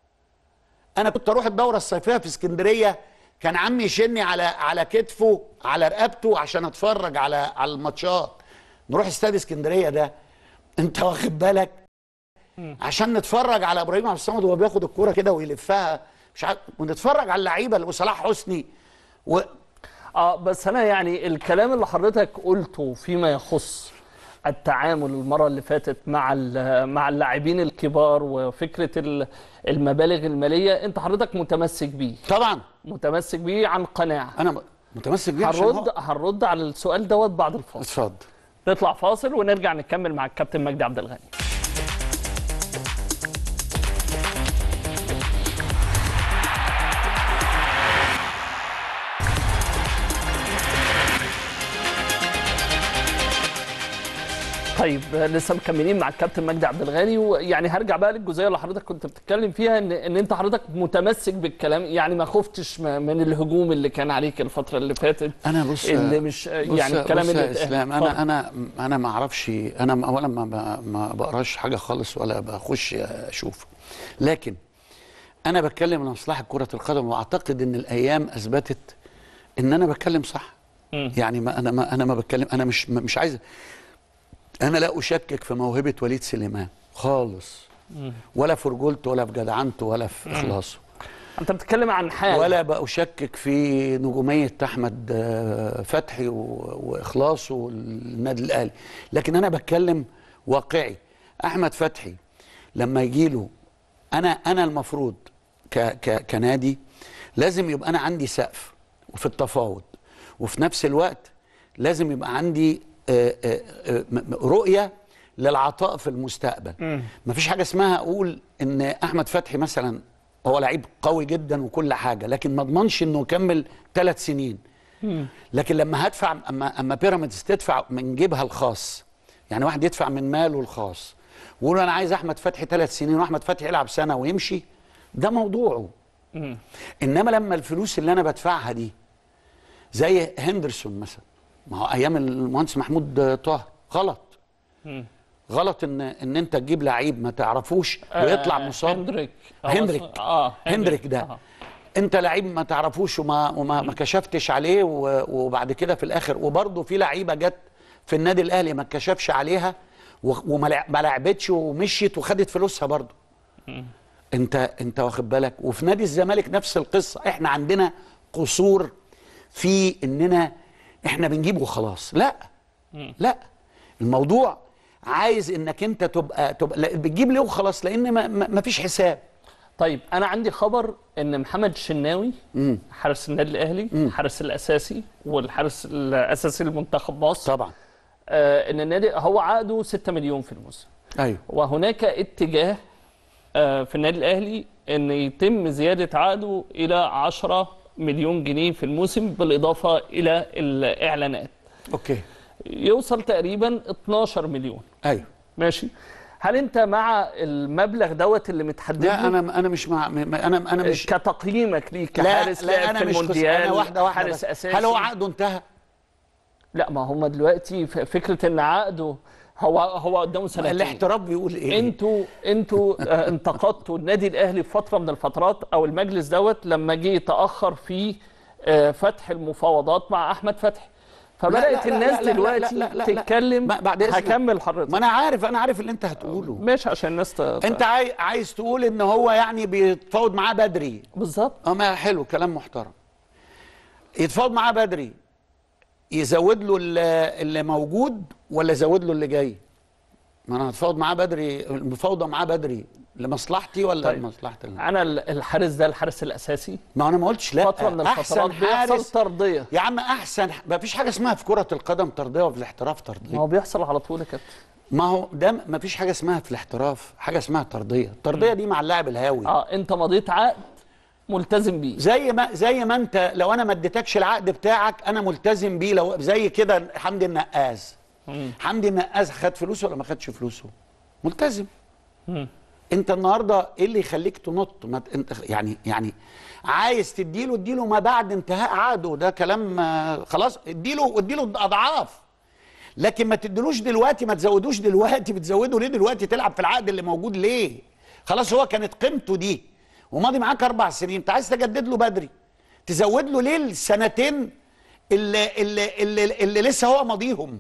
انا كنت اروح الدوره الصيفيه في اسكندريه كان عمي يشني على على كتفه على رقبته عشان اتفرج على على الماتشات نروح استاد اسكندريه ده انت واخد بالك عشان نتفرج على ابراهيم عبد الصمد وهو بياخد الكوره كده ويلفها مش عارف ونتفرج على اللعيبه اللي وصلاح حسني و... اه بس انا يعني الكلام اللي حضرتك قلته فيما يخص التعامل المره اللي فاتت مع ال- مع اللاعبين الكبار وفكره ال- المبالغ الماليه انت حضرتك متمسك بيه طبعا متمسك بيه عن قناعه انا متمسك بيه عشان هنرد هو- هنرد على السؤال دوت بعد الفاصل اتفضل نطلع فاصل ونرجع نكمل مع الكابتن مجدي عبد الغني طيب لسه مكملين مع الكابتن مجدي عبد الغني ويعني هرجع بقى للجزئيه اللي حضرتك كنت بتتكلم فيها ان ان انت حضرتك متمسك بالكلام يعني ما خفتش م- من الهجوم اللي كان عليك الفتره اللي فاتت انا بص اللي مش بص يعني الكلام بص اللي يا اتقال. اسلام اتفضل. انا انا انا ما اعرفش انا ما- اولا ما, ما, ما بقراش حاجه خالص ولا بخش اشوف لكن انا بتكلم عن مصلحه كره القدم واعتقد ان الايام اثبتت ان انا بتكلم صح مم. يعني ما انا ما انا ما بتكلم انا مش مش عايز انا لا اشكك في موهبه وليد سليمان خالص مم. ولا في رجولته ولا في جدعنته ولا في مم. اخلاصه انت بتتكلم عن حاجه ولا بأشكك في نجومية أحمد آه، فتحي و- وإخلاصه للنادي الأهلي لكن أنا بتكلم واقعي احمد فتحي لما يجي له انا انا المفروض ك ك كنادي لازم يبقى انا عندي سقف وفي التفاوض وفي نفس الوقت لازم يبقى عندي آه، آه، آه، م- م- رؤيه للعطاء في المستقبل مفيش حاجه اسمها اقول ان احمد فتحي مثلا هو لعيب قوي جدا وكل حاجه لكن ما اضمنش انه يكمل ثلاث سنين لكن لما هدفع اما اما بيراميدز تدفع من جيبها الخاص يعني واحد يدفع من ماله الخاص ويقول انا عايز احمد فتحي ثلاث سنين واحمد فتحي يلعب سنه ويمشي ده موضوعه انما لما الفلوس اللي انا بدفعها دي زي هندرسون مثلا ما هو ايام المهندس محمود طه غلط غلط ان ان انت تجيب لعيب ما تعرفوش ويطلع آه، مصاب هندريك هندريك اه هندريك ده آه. انت لعيب ما تعرفوش وما وما ما كشفتش عليه و- وبعد كده في الاخر وبرضه في لعيبه جت في النادي الاهلي ما اتكشفش عليها و- وما لع- ما لعبتش ومشيت وخدت فلوسها برضه انت انت واخد بالك وفي نادي الزمالك نفس القصه احنا عندنا قصور في اننا احنا بنجيب وخلاص لا لا الموضوع عايز انك انت تبقى تبقى لا، بتجيب ليه وخلاص لان ما, ما ما فيش حساب طيب انا عندي خبر ان محمد الشناوي حارس النادي الاهلي الحارس الاساسي والحارس الاساسي لمنتخب مصر طبعا آه ان النادي هو عقده 6 مليون في الموسم ايوه وهناك اتجاه آه في النادي الاهلي ان يتم زياده عقده الى 10 مليون جنيه في الموسم بالاضافه الى الاعلانات اوكي يوصل تقريبا 12 مليون ايوه ماشي هل انت مع المبلغ دوت اللي متحدد لا له؟ انا انا مش مع م- انا انا مش كتقييمك ليه لا كحارس لا لاعب انا في مش قص- المونديال انا واحده واحده حارس بس. اساسي هل هو عقده انتهى؟ لا ما هم دلوقتي ف- فكره ان عقده هو هو قدامه سنتين الاحتراف بيقول ايه؟ انتوا انتوا آه، انتقدتوا النادي الاهلي في فتره من الفترات او المجلس دوت لما جه يتاخر في آه، فتح المفاوضات مع احمد فتحي فبدات لا، لا، لا، الناس لا، لا، دلوقتي لا، لا، لا. تتكلم ما- بعد إذنك. هكمل حضرتك ما انا عارف انا عارف اللي انت هتقوله ماشي عشان الناس ت... انت عاي... عايز تقول ان هو يعني بيتفاوض معاه بدري بالظبط اه ما حلو كلام محترم يتفاوض معاه بدري يزود له اللي, اللي موجود ولا يزود له اللي جاي ما انا هتفاوض معاه بدري المفاوضه معاه بدري لمصلحتي ولا طيب. لمصلحه ال- انا ال- الحارس ده الحارس الاساسي ما انا ما قلتش لا فتره من احسن الفترات بيحصل حارس ترضيه يا عم احسن ما فيش حاجه اسمها في كره القدم ترضيه وفي الاحتراف ما ترضيه هو بيحصل على طول يا كابتن ما هو ده ما فيش حاجه اسمها في الاحتراف حاجه اسمها ترضيه الترضيه دي مع اللاعب الهاوي اه انت مضيت عقد ملتزم بيه زي ما زي ما انت لو انا ما اديتكش العقد بتاعك انا ملتزم بيه لو زي كده حمدي النقاز حمدي النقاز خد فلوسه ولا ما خدش فلوسه ملتزم انت النهارده ايه اللي يخليك تنط ما ت- انت يعني يعني عايز تديله اديله ما بعد انتهاء عقده ده كلام آه، خلاص اديله اديله اضعاف لكن ما تدلوش دلوقتي ما تزودوش دلوقتي بتزوده ليه دلوقتي تلعب في العقد اللي موجود ليه خلاص هو كانت قيمته دي وماضي معاك اربع سنين انت عايز تجدد له بدري تزود له ليه السنتين اللي اللي اللي, اللي لسه هو ماضيهم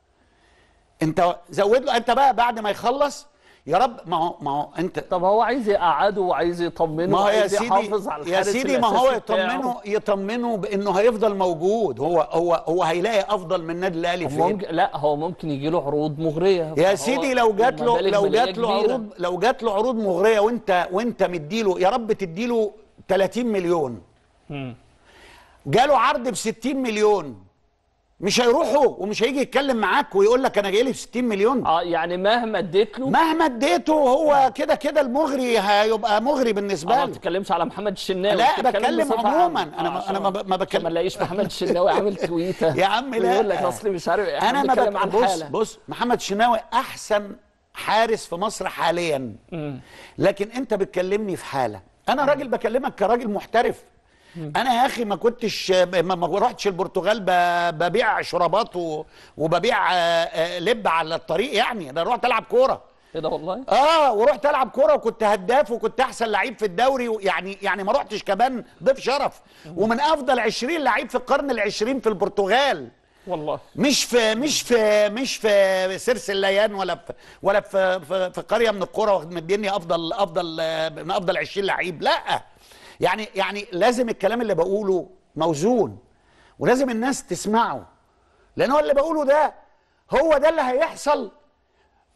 انت زود له انت بقى بعد ما يخلص يا رب ما هو ما هو انت طب هو عايز يقعده وعايز يطمنه ما هو يا وعايز سيدي يحافظ على يا الحارس سيدي ما هو الأساسي بتاعه. يطمنه يطمنه بانه هيفضل موجود هو هو هو هيلاقي افضل من النادي الاهلي فين ممكن لا هو ممكن يجي له عروض مغريه يا فهو سيدي لو جات له مبالغ لو مالية جات له كبيرة. عروض لو جات له عروض مغريه وانت وانت مديله يا رب تديله 30 مليون مم. جاله عرض ب 60 مليون مش هيروحوا ومش هيجي يتكلم معاك ويقول لك انا جاي لي ب 60 مليون اه يعني مهما اديت له مهما اديته هو كده كده المغري هيبقى مغري بالنسبه انا ما له بتتكلمش على محمد الشناوي لا بتتكلم بتكلم بصفة عموما عامة. انا آه، ما انا ما ب- ما عشان ما بتكلم نلاقيش محمد الشناوي عامل تويته يا عم لا ويقول لك اصلي مش عارف احنا انا ما بنتكلم بك... عن بص حاله بص محمد شناوي احسن حارس في مصر حاليا مم. لكن انت بتكلمني في حاله انا راجل بكلمك كراجل محترف انا يا اخي ما كنتش ما ما رحتش البرتغال ب- ببيع شرابات و- وببيع آه، آه، لب على الطريق يعني ده رحت العب كوره ايه ده والله اه ورحت العب كوره وكنت هداف وكنت احسن لعيب في الدوري يعني يعني ما رحتش كمان ضيف شرف ومن افضل 20 لعيب في القرن العشرين في البرتغال والله مش في مش في مش في سيرس الليان ولا في ولا في في, في قريه من القرى مديني افضل افضل آه، من افضل 20 لعيب لا يعني يعني لازم الكلام اللي بقوله موزون ولازم الناس تسمعه لان هو اللي بقوله ده هو ده اللي هيحصل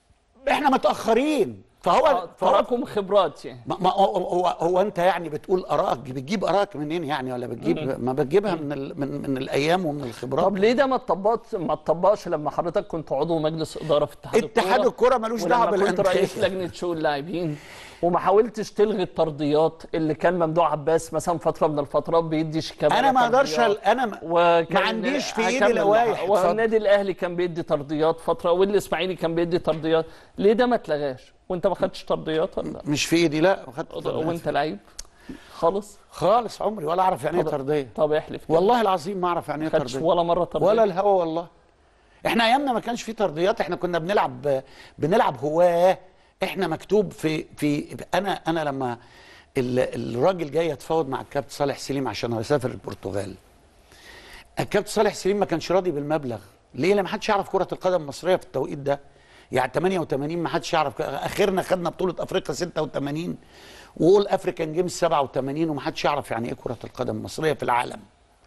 احنا متاخرين فهو فهو تراكم خبرات يعني ما ما هو, هو هو انت يعني بتقول ارائك بتجيب ارائك منين يعني ولا بتجيب مم. ما بتجيبها من ال من, من الايام ومن الخبرات طب ليه ده ما اتطبقش ما اتطبقش لما حضرتك كنت عضو مجلس اداره في اتحاد الكوره اتحاد الكرة ملوش ولما دعوة كنت بالأندية. رئيس لجنه شؤون اللاعبين وما حاولتش تلغي الطرديات اللي كان ممدوح عباس مثلا فتره من الفترات بيدي شيكابالا انا ما اقدرش طرديات. انا ما, وكان ما عنديش في ايدي هكمل لوائح لحظة. اتفضل. والنادي الاهلي كان بيدي طرديات فتره والاسماعيلي كان بيدي طرديات ليه ده ما اتلغاش وانت ما خدتش طرديات ولا مش في ايدي لا ما خدتش طرديات. وانت لعيب خالص خالص عمري ولا اعرف يعني ايه طب- طرديه طب احلف كده. والله العظيم ما اعرف يعني ايه خدتش طرديه ولا مره طرديه ولا الهوا والله احنا ايامنا ما كانش في طرديات احنا كنا بنلعب بنلعب هواه احنا مكتوب في في انا انا لما ال- الراجل جاي يتفاوض مع الكابتن صالح سليم عشان اسافر البرتغال الكابتن صالح سليم ما كانش راضي بالمبلغ ليه لما حدش يعرف كره القدم المصريه في التوقيت ده يعني 88 ما حدش يعرف اخرنا خدنا بطوله افريقيا 86 وقول افريكان جيمز 87 وما حدش يعرف يعني ايه كره القدم المصريه في العالم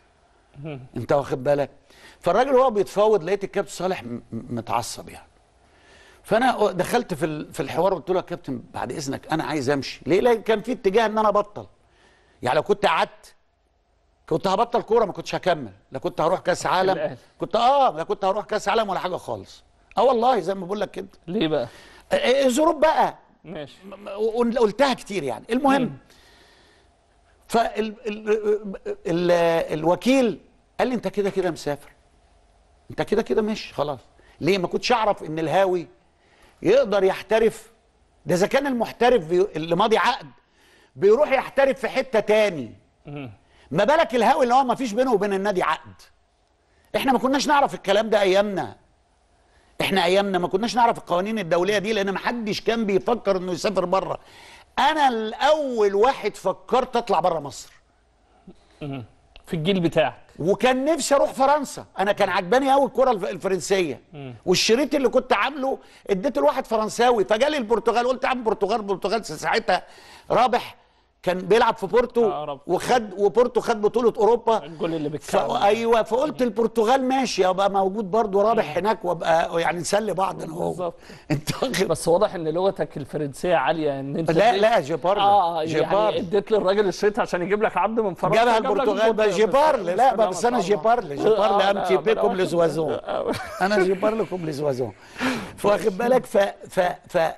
انت واخد بالك فالراجل وهو بيتفاوض لقيت الكابتن صالح م- م- متعصب يعني فانا دخلت في ال- في الحوار وقلت له يا كابتن بعد اذنك انا عايز امشي ليه لان كان في اتجاه ان انا ابطل يعني لو كنت قعدت كنت هبطل كوره ما كنتش هكمل لا كنت هروح كاس عالم الأهلي. كنت اه لا كنت هروح كاس عالم ولا حاجه خالص اه والله زي ما بقول لك كده ليه بقى آه، آه، الظروف بقى ماشي قلتها كتير يعني المهم فال ال ال الوكيل قال لي انت كده كده مسافر انت كده كده مش خلاص ليه ما كنتش اعرف ان الهاوي يقدر يحترف ده اذا كان المحترف بي... اللي ماضي عقد بيروح يحترف في حته تاني ما بالك الهاوي اللي هو ما فيش بينه وبين النادي عقد احنا ما كناش نعرف الكلام ده ايامنا احنا ايامنا ما كناش نعرف القوانين الدوليه دي لان ما حدش كان بيفكر انه يسافر بره انا الاول واحد فكرت اطلع بره مصر في الجيل بتاعك وكان نفسي اروح فرنسا انا كان عجباني قوي الكره الف- الفرنسيه والشريط اللي كنت عامله اديته لواحد فرنساوي فجالي البرتغال قلت يا عم البرتغال البرتغال ساعتها رابح كان بيلعب في بورتو وخد وبورتو خد بطوله اوروبا الجول اللي ف... بالكعب ايوه فقلت البرتغال ماشي ابقى موجود برضو رابح هناك وابقى يعني نسلي بعض انا وهو انت بس واضح ان لغتك الفرنسيه عاليه ان انت لا اديت- لا جيبارلي اه جيبارلي. يعني اديت للراجل الشريط عشان يجيب لك عبد من فرنسا جابها جاب لك البرتغال بقى البرتغال. جيبارلي لا بس بس انا ما شاء الله. جيبارلي جيبارلي آه، ام لا، تي ما أنا بيكم واخد- لزوازون انا جيبار لكم لزوازون فواخد بالك ف ف ف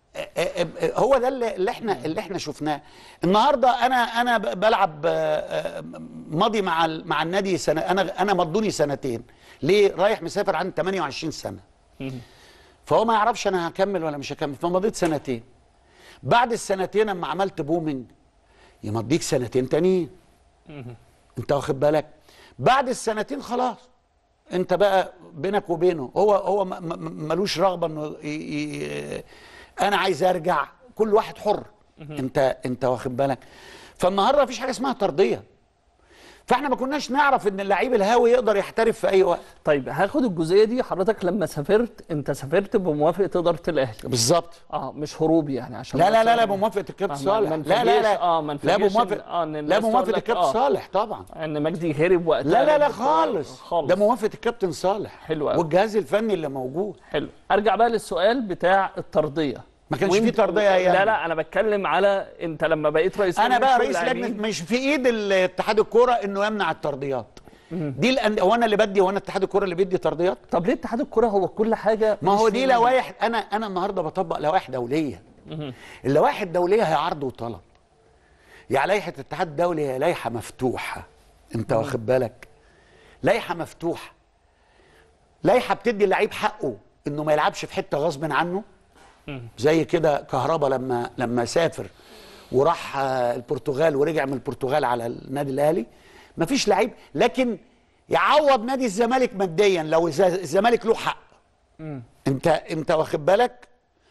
هو ده اللي اللي احنا اللي احنا شفناه النهارده انا انا ب- بلعب آه، آه، ماضي مع ال- مع النادي سنه انا انا مضوني سنتين ليه رايح مسافر عندي 28 سنه فهو ما يعرفش انا هكمل ولا مش هكمل فمضيت سنتين بعد السنتين اما عملت بومنج يمضيك سنتين تانيين انت واخد بالك بعد السنتين خلاص انت بقى بينك وبينه هو هو م- م- ملوش رغبه انه ي- ي- انا عايز ارجع كل واحد حر انت انت واخد بالك فالنهارده مفيش حاجه اسمها طرديه فاحنا ما كناش نعرف ان اللعيب الهاوي يقدر يحترف في اي وقت طيب هاخد الجزئيه دي حضرتك لما سافرت انت سافرت بموافقه اداره الاهلي بالظبط اه مش هروب يعني عشان لا لا لا مثلاً- لا بموافقه الكابتن ما- ما صالح لا نفاجئش- لا لا اه ما لا نفاجئش إن- بموافقه اه إن لا الناس تقول بموافقه لك الكابتن آه، صالح طبعا ان مجدي هرب وقتها لا لا لا بالظبط. خالص خالص ده موافقه الكابتن صالح حلو قوي. والجهاز الفني اللي موجود حلو ارجع بقى للسؤال بتاع الطرديه ما كانش وإنت- فيه طردية أيام. لا لا انا بتكلم على انت لما بقيت رئيس انا لجنة بقى شؤون رئيس اللاعبين. لجنه مش في ايد اتحاد الكوره انه يمنع الطرديات دي الأن... هو انا اللي بدي هو انا اتحاد الكوره اللي بيدي طرديات طب ليه اتحاد الكوره هو كل حاجه ما هو مش دي في- لوائح انا انا النهارده بطبق لوائح دوليه مهم. اللوائح الدوليه هي عرض وطلب يعني لائحه الاتحاد الدولي هي لائحه مفتوحه انت واخد بالك لائحه مفتوحه لائحه بتدي اللعيب حقه انه ما يلعبش في حته غصب عنه زي كده كهربا لما لما سافر وراح آه، البرتغال ورجع من البرتغال على النادي الاهلي مفيش لعيب لكن يعوض نادي الزمالك ماديا لو الز- الزمالك له حق انت انت واخد بالك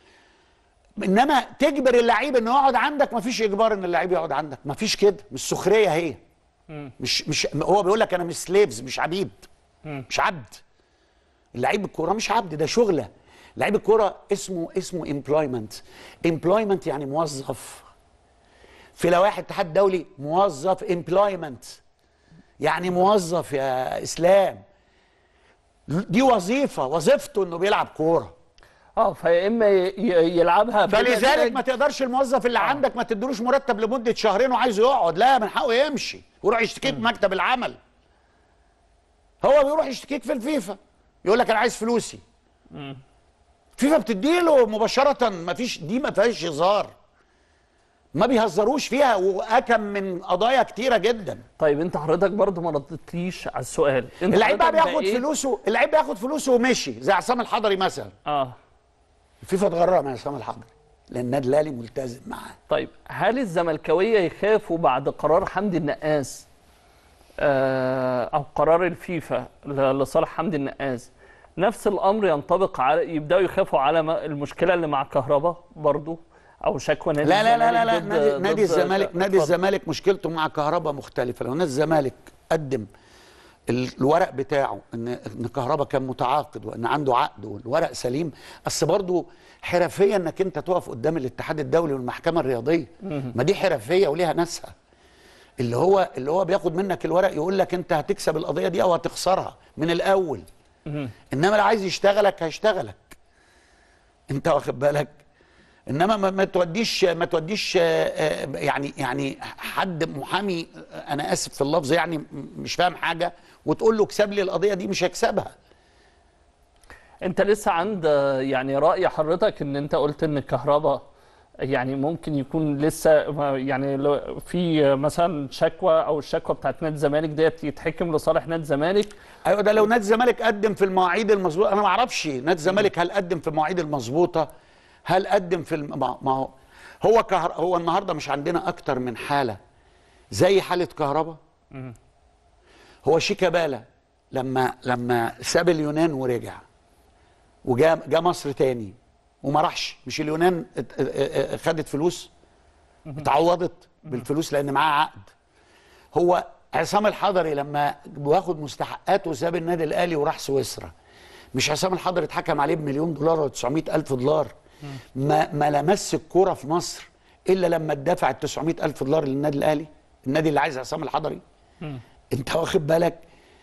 انما تجبر اللعيب انه يقعد عندك مفيش اجبار ان اللعيب يقعد عندك مفيش كده مش سخريه هي مش مش هو بيقول لك انا مش سليفز مش عبيد مش عبد اللعيب الكوره مش عبد ده شغله لعيب الكوره اسمه اسمه امبلويمنت امبلويمنت يعني موظف في لوائح الاتحاد الدولي موظف امبلويمنت يعني موظف يا اسلام دي وظيفه وظيفته انه بيلعب كوره اه فيا اما ي- ي- يلعبها بلا فلذلك نتائج. ما تقدرش الموظف اللي عندك ما تدلوش مرتب لمده شهرين وعايزه يقعد لا من حقه يمشي ويروح يشتكيك مكتب العمل هو بيروح يشتكيك في الفيفا يقول لك انا عايز فلوسي فيفا بتديله مباشره ما فيش دي ما فيهاش هزار ما بيهزروش فيها واكم من قضايا كتيره جدا طيب انت حضرتك برضو ما ردتليش على السؤال انت اللعيب بقى حضرتك بياخد بقيت- فلوسه اللعيب بياخد فلوسه ومشي زي عصام الحضري مثلا اه الفيفا اتغرم يا عصام الحضري لان النادي الاهلي ملتزم معاه طيب هل الزملكاويه يخافوا بعد قرار حمدي النقاس آه او قرار الفيفا ل- لصالح حمدي النقاس نفس الامر ينطبق على يبداوا يخافوا على ما- المشكله اللي مع كهربا برضو او شكوى نادي لا لا لا لا, لا الزمالك ضد- نادي, ضد- نادي الزمالك نادي اتفضل. الزمالك مشكلته مع كهربا مختلفه لو نادي الزمالك قدم ال- الورق بتاعه ان ان كهربا كان متعاقد وان عنده عقد والورق سليم اصل برضه حرفيه انك انت تقف قدام الاتحاد الدولي والمحكمه الرياضيه مهم. ما دي حرفيه وليها ناسها اللي هو اللي هو بياخد منك الورق يقول لك انت هتكسب القضيه دي او هتخسرها من الاول انما اللي عايز يشتغلك هيشتغلك انت واخد بالك انما ما, ما توديش ما توديش آه، آه، يعني يعني حد محامي آه، انا اسف في اللفظ يعني م- مش فاهم حاجه وتقول له اكسب لي القضيه دي مش هيكسبها انت لسه عند يعني راي حضرتك ان انت قلت ان الكهرباء يعني ممكن يكون لسه ما- يعني لو في مثلا شكوى او الشكوى بتاعت نادي الزمالك ديت يتحكم لصالح نادي الزمالك ايوه ده لو نادي الزمالك قدم في المواعيد المظبوطه انا ما اعرفش نادي الزمالك هل قدم في المواعيد المظبوطه هل قدم في الم... ما ما هو هو كهر... هو النهارده مش عندنا اكتر من حاله زي حاله كهربا هو شيكابالا لما لما ساب اليونان ورجع وجا جا مصر تاني وما راحش مش اليونان ات- اه- اه- اه- خدت فلوس اتعوضت بالفلوس لان معاه عقد هو عصام الحضري لما واخد مستحقاته وساب النادي الاهلي وراح سويسرا مش عصام الحضري اتحكم عليه بمليون دولار ولا 900 الف دولار ما ما لمس الكوره في مصر الا لما اتدفع ال 900 الف دولار للنادي الاهلي النادي اللي عايز عصام الحضري انت واخد بالك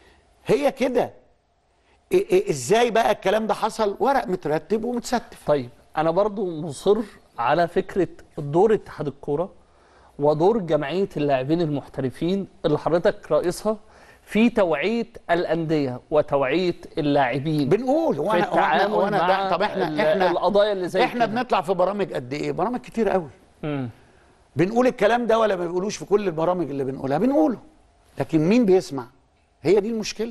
هي كده إيه إيه ازاي بقى الكلام ده حصل ورق مترتب ومتستف طيب انا برضو مصر على فكره دور اتحاد الكوره ودور جمعيه اللاعبين المحترفين اللي حضرتك رئيسها في توعيه الانديه وتوعيه اللاعبين بنقول هو في انا هو انا, التعامل هو أنا مع ده طب احنا ال- احنا القضايا اللي زي احنا كده. بنطلع في برامج قد ايه برامج كتير قوي مم. بنقول الكلام ده ولا ما بنقولوش في كل البرامج اللي بنقولها بنقوله لكن مين بيسمع هي دي المشكله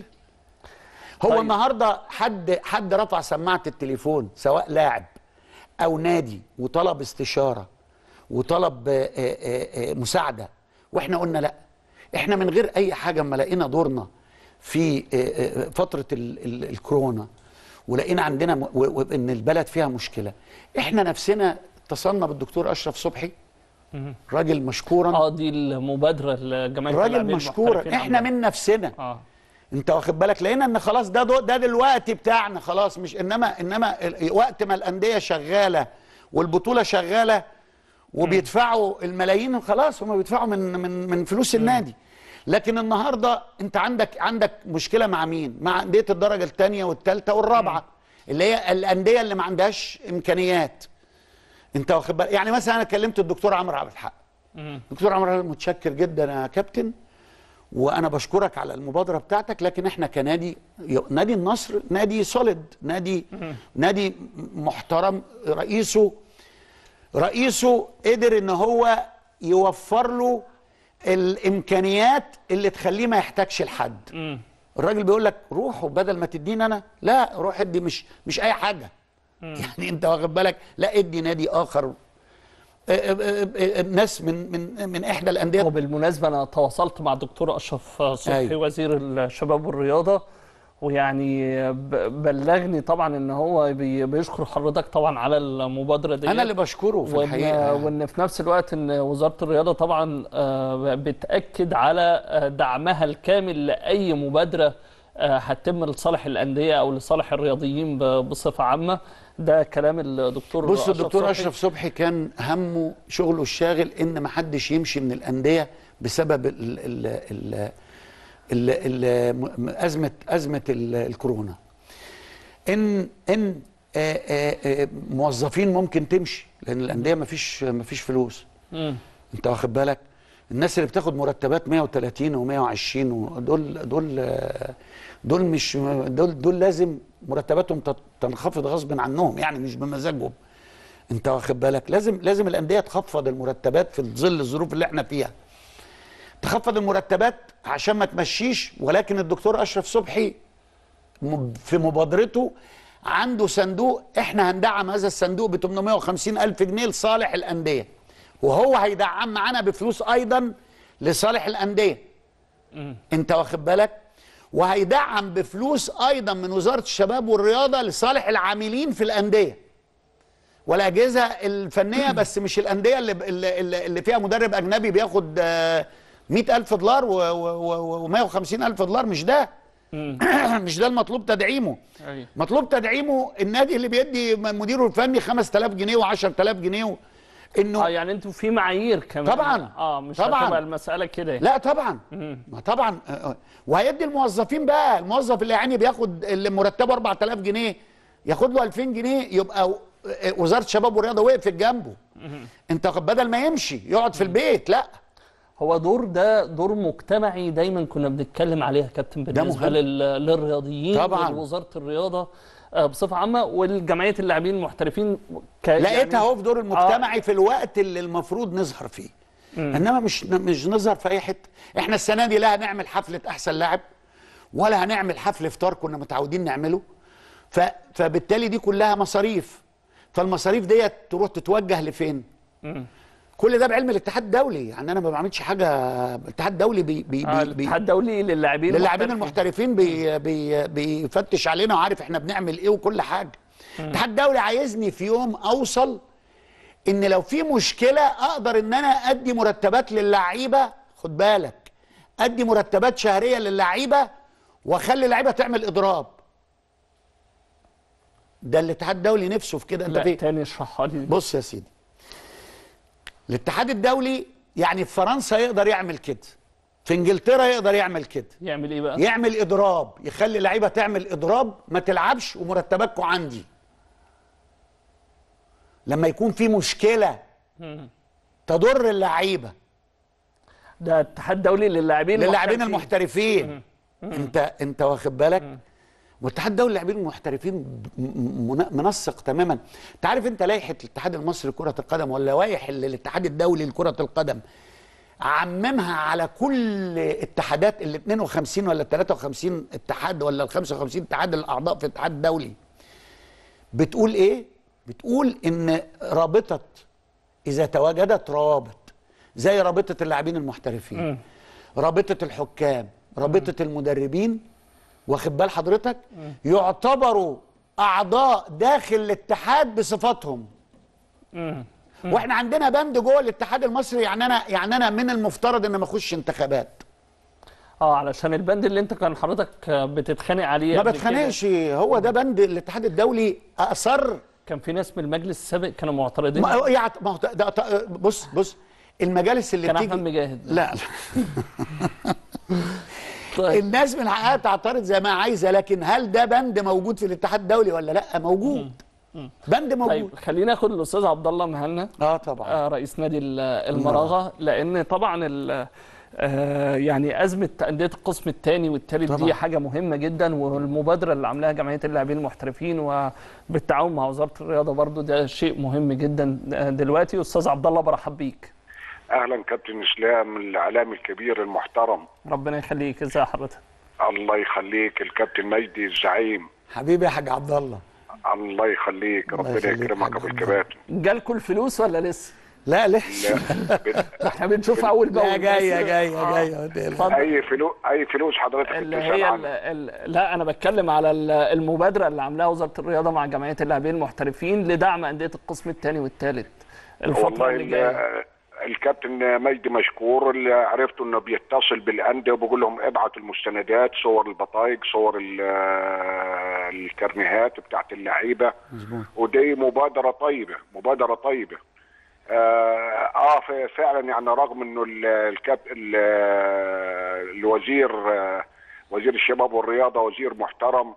هو طيب. النهارده حد حد رفع سماعه التليفون سواء لاعب او نادي وطلب استشاره وطلب آه، آه، آه، مساعده واحنا قلنا لا احنا من غير اي حاجه اما لقينا دورنا في آه، آه، فتره ال- ال- الكورونا ولقينا عندنا م- و- و- ان البلد فيها مشكله احنا نفسنا اتصلنا بالدكتور اشرف صبحي راجل مشكورا اه دي المبادره لجمعيه راجل اللاعبين مشكورا المحترفين احنا عاملة. من نفسنا اه انت واخد بالك لقينا ان خلاص ده دو ده دلوقتي بتاعنا خلاص مش انما انما ال- وقت ما الانديه شغاله والبطوله شغاله وبيدفعوا الملايين خلاص هم بيدفعوا من من من فلوس النادي لكن النهارده انت عندك عندك مشكله مع مين؟ مع انديه الدرجه الثانيه والثالثه والرابعه اللي هي الانديه اللي ما عندهاش امكانيات انت واخد بالك يعني مثلا انا كلمت الدكتور عمرو عبد الحق دكتور عمرو عبد الحق متشكر جدا يا كابتن وانا بشكرك على المبادره بتاعتك لكن احنا كنادي نادي النصر نادي سوليد نادي نادي محترم رئيسه رئيسه قدر ان هو يوفر له الامكانيات اللي تخليه ما يحتاجش لحد الراجل بيقول لك روحوا بدل ما تديني انا لا روح ادي مش مش اي حاجه يعني انت واخد بالك لا ادي نادي اخر اه اه اه ناس من من من احدى الانديه وبالمناسبه انا تواصلت مع الدكتور اشرف صبحي أيوة. وزير الشباب والرياضه ويعني ب- بلغني طبعا ان هو بي- بيشكر حضرتك طبعا على المبادره دي انا اللي بشكره في وإن الحقيقه وان في نفس الوقت ان وزاره الرياضه طبعا آه، بتاكد على آه، دعمها الكامل لاي مبادره آه، هتتم لصالح الانديه او لصالح الرياضيين ب- بصفه عامه ده كلام الدكتور بص الدكتور صبحي. اشرف صبحي كان همه شغله الشاغل ان ما حدش يمشي من الانديه بسبب ال ال ال ال ال ازمه ازمه ال- الكورونا ان ان آه، آه، آه، موظفين ممكن تمشي لان الانديه مفيش مفيش فلوس مم. انت واخد بالك الناس اللي بتاخد مرتبات 130 و120 دول دول آه، دول مش دول دول لازم مرتباتهم تت- تنخفض غصب عنهم يعني مش بمزاجهم انت واخد بالك لازم لازم الانديه تخفض المرتبات في ظل الظروف اللي احنا فيها تخفض المرتبات عشان ما تمشيش ولكن الدكتور اشرف صبحي م- في مبادرته عنده صندوق احنا هندعم هذا الصندوق ب 850 الف جنيه لصالح الانديه وهو هيدعم معانا بفلوس ايضا لصالح الانديه انت واخد بالك وهيدعم بفلوس ايضا من وزاره الشباب والرياضه لصالح العاملين في الانديه والاجهزه الفنيه بس مش الانديه اللي اللي, اللي- اللي فيها مدرب اجنبي بياخد آه، 100000 دولار و150 الف دولار مش ده مش ده المطلوب تدعيمه أيوة. مطلوب تدعيمه النادي اللي بيدي مديره الفني 5000 جنيه و10000 جنيه و... انه اه يعني انتوا في معايير كمان طبعاً. اه مش طبعاً. هتبقى المساله كده لا طبعا مم. ما طبعا آه، آه. وهيدي الموظفين بقى الموظف اللي يعني بياخد اللي مرتبه 4000 جنيه ياخد له 2000 جنيه يبقى و- آه، وزاره الشباب والرياضه وقفت جنبه انت بدل ما يمشي يقعد في البيت لا هو دور ده دور مجتمعي دايما كنا بنتكلم عليه يا كابتن بالنسبه مهم. لل... للرياضيين طبعاً. ولوزاره الرياضه آه، بصفه عامه والجمعيه اللاعبين المحترفين ك... لقيتها اهو في دور المجتمعي آه. في الوقت اللي المفروض نظهر فيه مم. انما مش مش نظهر في اي حته احنا السنه دي لا هنعمل حفله احسن لاعب ولا هنعمل حفل افطار كنا متعودين نعمله ف... فبالتالي دي كلها مصاريف فالمصاريف ديت تروح تتوجه لفين مم. كل ده بعلم الاتحاد الدولي يعني انا ما بعملش حاجه الاتحاد الدولي بي بي آه، بي بي الاتحاد الدولي للاعبين للاعبين المحترفين. المحترفين بي بي بيفتش علينا وعارف احنا بنعمل ايه وكل حاجه الاتحاد الدولي عايزني في يوم اوصل ان لو في مشكله اقدر ان انا ادي مرتبات للعيبه خد بالك ادي مرتبات شهريه للعيبه واخلي اللعيبه تعمل اضراب ده الاتحاد الدولي نفسه في كده انت لا في تاني اشرحها لي بص يا سيدي الاتحاد الدولي يعني في فرنسا يقدر يعمل كده في انجلترا يقدر يعمل كده يعمل ايه بقى؟ يعمل اضراب يخلي لعيبه تعمل اضراب ما تلعبش ومرتباتكم عندي لما يكون في مشكله مم. تضر اللعيبه ده اتحاد دولي للاعبين للاعبين المحترفين. المحترفين انت انت واخد بالك والاتحاد الدولي للاعبين المحترفين م- م- منسق تماما انت عارف انت لائحه الاتحاد المصري لكره القدم ولا لوائح اللي الاتحاد الدولي لكره القدم عممها على كل اتحادات ال 52 ولا 53 اتحاد ولا ال 55 اتحاد الاعضاء في الاتحاد الدولي بتقول ايه بتقول ان رابطه اذا تواجدت روابط زي رابطه اللاعبين المحترفين رابطه الحكام رابطه المدربين واخد بال حضرتك يعتبروا اعضاء داخل الاتحاد بصفاتهم مم. واحنا عندنا بند جوه الاتحاد المصري يعني انا يعني انا من المفترض ان ما اخش انتخابات اه علشان البند اللي انت كان حضرتك بتتخانق عليه ما قبل كده. بتخانقش هو ده بند الاتحاد الدولي اصر كان في ناس من المجلس السابق كانوا معترضين ما هو يعت- ما هو ده- ده بص بص المجالس اللي كان بتيجي احمد مجاهد لا طيب. الناس من حقها تعترض زي ما عايزه لكن هل ده بند موجود في الاتحاد الدولي ولا لا موجود بند موجود طيب خلينا ناخد الاستاذ عبد الله مهنا اه طبعا آه رئيس نادي ال- المراغه لان طبعا ال- آه يعني ازمه انديه القسم الثاني والثالث طبعاً. دي حاجه مهمه جدا والمبادره اللي عاملاها جمعيه اللاعبين المحترفين وبالتعاون مع وزاره الرياضه برضو ده شيء مهم جدا دلوقتي استاذ عبد الله برحب بيك اهلا كابتن اسلام الاعلامي الكبير المحترم ربنا يخليك ازي حضرتك الله يخليك الكابتن مجدي الزعيم حبيبي يا حاج عبد الله الله يخليك الله ربنا يخليك يكرمك حاج ابو عبد الكباتن جالكوا الفلوس ولا لسه؟ لا لسه احنا بنشوف اول باول لا جايه بس- جايه آه. جايه ما تقلقش. اتفضل. اي فلوس اي فلوس حضرتك اللي بتسال هي ال عنها ال لا انا بتكلم على ال- المبادره اللي عاملاها وزاره الرياضه مع جمعيه اللاعبين المحترفين لدعم انديه القسم الثاني والثالث الفتره والله اللي جايه ال- الكابتن مجدي مشكور اللي عرفته انه بيتصل بالانديه وبيقول لهم ابعتوا المستندات صور البطايق صور ال- الكرنيهات بتاعت اللعيبه مظبوط ودي مبادره طيبه مبادره طيبه اه, آه ف- فعلا يعني رغم انه ال- الكاب ال- الوزير آه، وزير الشباب والرياضه وزير محترم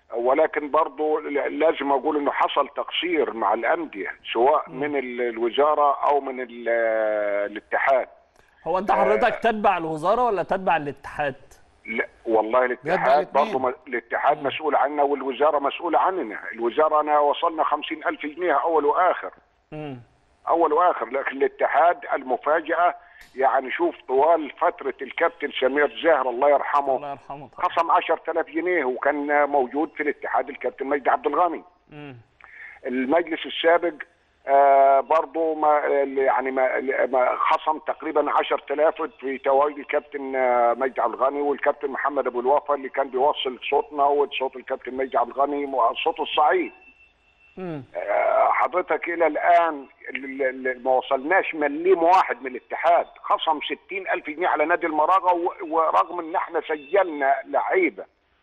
ولكن برضو ل- لازم اقول انه حصل تقصير مع الانديه سواء من ال- الوزاره او من ال- الاتحاد هو انت حضرتك تتبع الوزاره ولا تتبع الاتحاد؟ لا والله الاتحاد برضه م- الاتحاد مسؤول عنا والوزاره مسؤوله عننا الوزاره انا وصلنا خمسين ألف جنيه اول واخر مم. اول واخر لكن الاتحاد المفاجاه يعني شوف طوال فتره الكابتن سمير زاهر الله يرحمه الله يرحمه خصم 10000 جنيه وكان موجود في الاتحاد الكابتن مجدي عبد الغني مم. المجلس السابق آه برضه ما يعني ما ما خصم تقريبا 10000 في تواجد الكابتن آه، مجدي عبد الغني والكابتن محمد ابو الوفا اللي كان بيوصل صوتنا وصوت الكابتن مجدي عبد الغني صوت الصعيد مم. آه، حضرتك الى الان ال- ال- ما وصلناش مليم واحد من الاتحاد خصم 60 الف جنيه على نادي المراغه و- ورغم ان احنا سجلنا لعيبه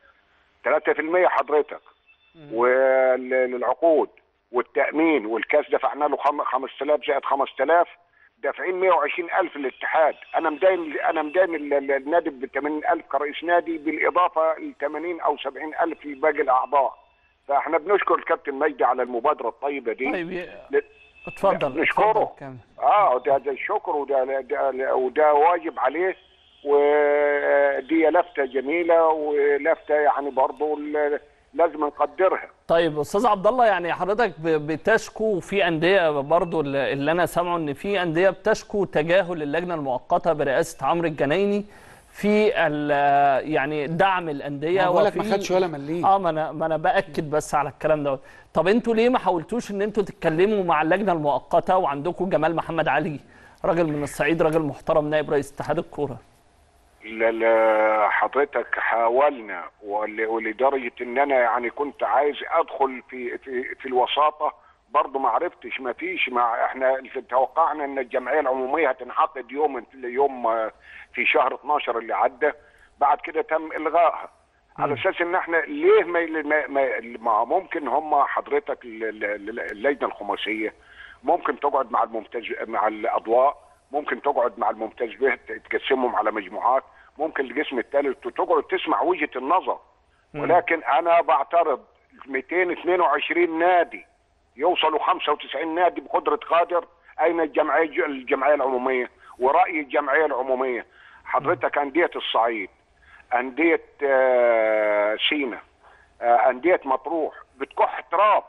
3% حضرتك والعقود والتامين والكاس دفعنا له خم- 5000 زائد 5000 دافعين 120 الف للاتحاد انا مدين انا مدين ال- ال- النادي ب 80 الف كرئيس نادي بالاضافه ل 80 او 70 الف لباقي الاعضاء فاحنا بنشكر الكابتن مجدي على المبادره الطيبه دي طيب ي- ل- اتفضل نشكره. اتفضل كمل. اه ده ده شكر وده ده وده واجب عليه ودي لفته جميله ولفته يعني برضه ال- لازم نقدرها طيب استاذ عبد الله يعني حضرتك ب- بتشكو في انديه برضو اللي اللي انا سامعه ان في انديه بتشكو تجاهل اللجنه المؤقته برئاسه عمرو الجنايني في ال- يعني دعم الانديه ما بقولك ما وفي- خدش ولا مليم. اه ما انا ما انا باكد بس على الكلام دوت طب انتوا ليه ما حاولتوش ان انتوا تتكلموا مع اللجنه المؤقته وعندكم جمال محمد علي راجل من الصعيد راجل محترم نائب رئيس اتحاد الكوره لا لا حضرتك حاولنا ول- ولدرجه ان انا يعني كنت عايز ادخل في في في الوساطه برضه ما عرفتش ما فيش مع احنا توقعنا ان الجمعيه العموميه هتنعقد يوم يوم آه، في شهر 12 اللي عدى بعد كده تم الغائها على اساس ان احنا ليه ما ما, ما, ما ممكن هم حضرتك ال- ال- ال- اللجنه الخماسيه ممكن تقعد مع الممتاز مع الاضواء ممكن تقعد مع الممتاز به تقسمهم على مجموعات ممكن القسم الثالث تقعد تسمع وجهه النظر ولكن انا بعترض 222 نادي يوصلوا 95 نادي بقدره قادر اين الجمعيه الجمعيه العموميه وراي الجمعيه العموميه حضرتك انديه الصعيد انديه آه، سينا آه، انديه مطروح بتكح تراب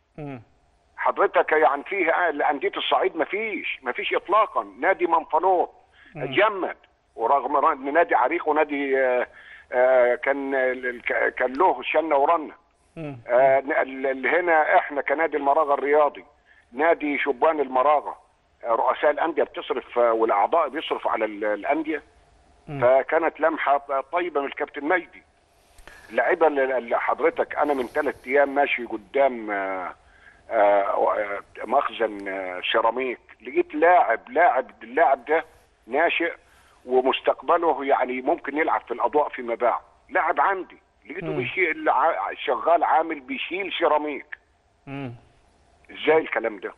حضرتك يعني فيه انديه الصعيد ما فيش ما فيش اطلاقا نادي منفلوط جمد ورغم ان نادي عريق ونادي آه، آه، كان ال- كان له شنه ورنه آه، ال- ال- هنا احنا كنادي المراغه الرياضي نادي شبان المراغه آه، رؤساء الانديه بتصرف آه، والاعضاء بيصرفوا على ال- الانديه فكانت لمحه طيبه من الكابتن مجدي اللعيبه اللي اللي حضرتك انا من ثلاث ايام ماشي قدام آه، آه، مخزن آه، سيراميك لقيت لاعب لاعب اللاعب ده ناشئ ومستقبله يعني ممكن يلعب في الاضواء فيما بعد لاعب عندي لقيته مم. بيشيل ع- شغال عامل بيشيل سيراميك ازاي الكلام ده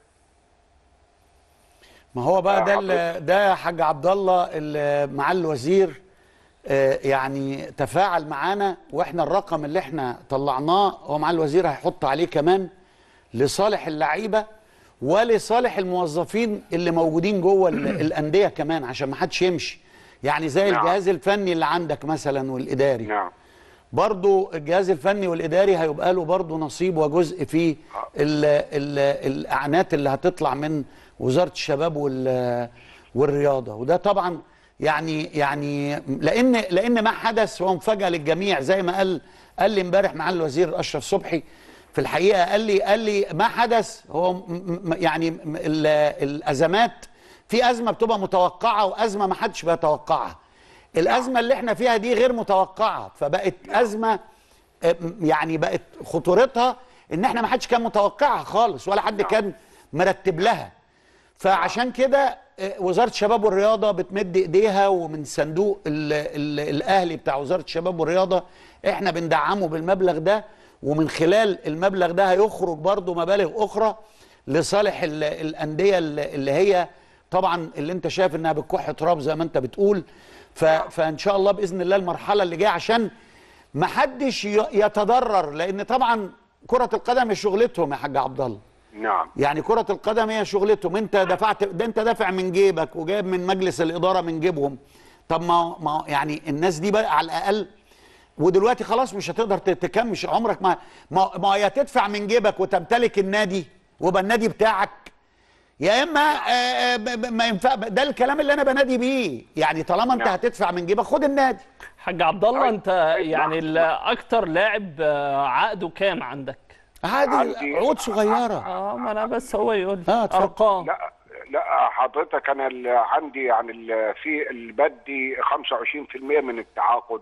ما هو بقى ده ال- ده يا حاج عبد الله اللي مع الوزير آه، يعني تفاعل معانا واحنا الرقم اللي احنا طلعناه هو مع الوزير هيحط عليه كمان لصالح اللعيبه ولصالح الموظفين اللي موجودين جوه ال- الانديه كمان عشان ما حدش يمشي يعني زي نعم. الجهاز الفني اللي عندك مثلا والاداري نعم برضو الجهاز الفني والاداري هيبقى له برضو نصيب وجزء في ال ال الاعانات اللي هتطلع من وزاره الشباب وال والرياضه وده طبعا يعني يعني لان لان ما حدث هو مفاجاه للجميع زي ما قال قال لي امبارح مع الوزير اشرف صبحي في الحقيقه قال لي قال لي ما حدث هو م- م- يعني م- ال- الازمات في ازمه بتبقى متوقعه وازمه ما حدش بيتوقعها الازمه اللي احنا فيها دي غير متوقعه فبقت ازمه آه، يعني بقت خطورتها ان احنا ما حدش كان متوقعها خالص ولا حد كان مرتب لها فعشان كده آه، وزاره الشباب والرياضه بتمد ايديها ومن صندوق ال ال الاهلي بتاع وزاره الشباب والرياضه احنا بندعمه بالمبلغ ده ومن خلال المبلغ ده هيخرج برضه مبالغ اخرى لصالح ال- الانديه اللي اللي هي طبعا اللي انت شايف انها بتكح تراب زي ما انت بتقول ف فان شاء الله باذن الله المرحله اللي جايه عشان ما حدش ي- يتضرر لان طبعا كره القدم هي شغلتهم يا حاج عبد الله نعم يعني كرة القدم هي شغلتهم انت دفعت ده انت دافع من جيبك وجايب من مجلس الإدارة من جيبهم طب ما ما يعني الناس دي بقى على الأقل ودلوقتي خلاص مش هتقدر ت- تكمش عمرك ما ما ما يا تدفع من جيبك وتمتلك النادي ويبقى النادي بتاعك يا اما آه، آه، ب- ب- ما ينفع ده الكلام اللي انا بنادي بيه يعني طالما انت هتدفع من جيبك خد النادي حاج عبد الله انت يعني ال- اكتر لاعب آه، عقده كام عندك عادي عقود صغيره اه ما انا بس هو يقول اه ارقام لا لا حضرتك انا ال- عندي يعني ال- في البدي 25% من التعاقد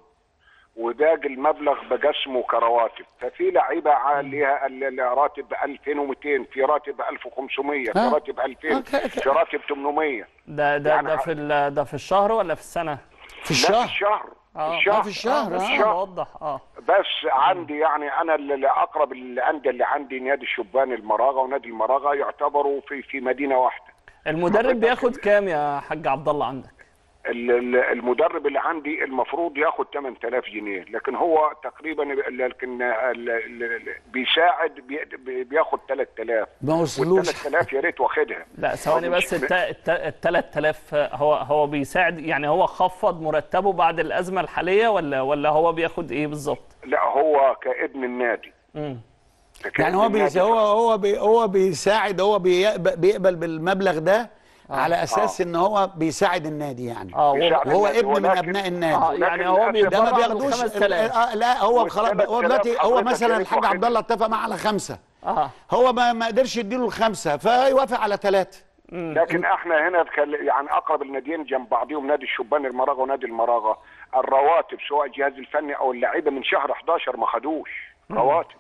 وده المبلغ بقسمه كرواتب ففي لعيبه عليها ال- ال- راتب 2200 في راتب 1500 في آه. راتب 2000 في راتب 800 ده ده يعني ده في ال- ده في الشهر ولا في السنه في لا، في الشهر اه الشهر. في الشهر آه، اه الشهر. بوضح اه بس عندي يعني انا ال- ال- اقرب الانديه اللي عندي نادي الشبان المراغه ونادي المراغه يعتبروا في في مدينه واحده المدرب بياخد كام يا حاج عبد الله عندك ال- ال- المدرب اللي عندي المفروض ياخد 8000 جنيه لكن هو تقريبا لكن ال- ال- ال- بيساعد بي- بي- بياخد 3000 ما وصلوش 3000 يا ريت واخدها لا ثواني هو بس مش- الت- الت- ال 3000 هو هو بيساعد يعني هو خفض مرتبه بعد الازمه الحاليه ولا ولا هو بياخد ايه بالظبط؟ لا هو كابن النادي امم يعني هو بيس هو هو بي هو بيساعد هو بيقبل, بيقبل بالمبلغ ده آه. على اساس ان هو بيساعد النادي يعني اه بيساعد وهو النادي، ابن من ولكن- ابناء النادي آه، يعني هو ده ما بيتبرع بياخدوش ب 5000. آه لا هو خلاص هو دلوقتي هو حضرتك مثلا يا ريت الحاج واخد- عبد الله اتفق معاه على خمسه اه هو ما ما قدرش يديله الخمسه فيوافق على ثلاثه لكن احنا هنا كال- يعني اقرب الناديين جنب بعضهم نادي الشبان المراغه ونادي المراغه الرواتب سواء الجهاز الفني او اللعيبه من شهر 11 ما خدوش رواتب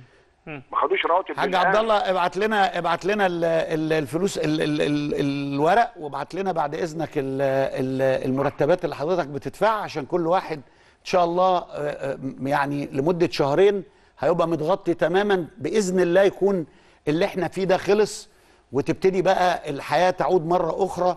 ما خدوش رواتب حاج للآن. عبد الله ابعت لنا ابعت لنا ال- ال- الفلوس ال ال ال الورق وابعت لنا بعد اذنك ال ال المرتبات اللي حضرتك بتدفعها عشان كل واحد ان شاء الله آه، آه، يعني لمده شهرين هيبقى متغطي تماما باذن الله يكون اللي احنا فيه ده خلص وتبتدي بقى الحياه تعود مره اخرى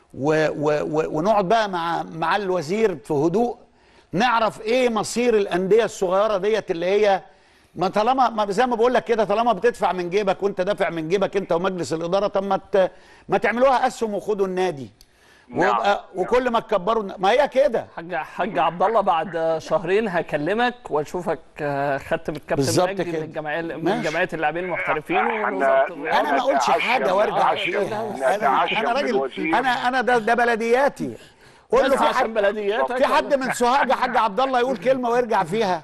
و و و ونقعد بقى مع مع الوزير في هدوء نعرف ايه مصير الانديه الصغيره ديت اللي هي ما طالما ما زي ما بقول لك كده طالما بتدفع من جيبك وانت دافع من جيبك انت ومجلس الاداره طب ما ت- ما تعملوها اسهم وخدوا النادي ويبقى وكل ما تكبروا ما هي كده حاج حاج عبد الله بعد شهرين هكلمك واشوفك آه، خدت من الكابتن بالظبط مجدي كده. من الجمعيه من ماشي. جمعيه اللاعبين المحترفين احنا انا ما اقولش حاجه وارجع فيها انا نتعشم انا راجل بالوزير. انا انا ده ده بلدياتي قول له بس في عشان حد بلدياتك في حد من سوهاج يا حاج عبد الله يقول كلمه ويرجع فيها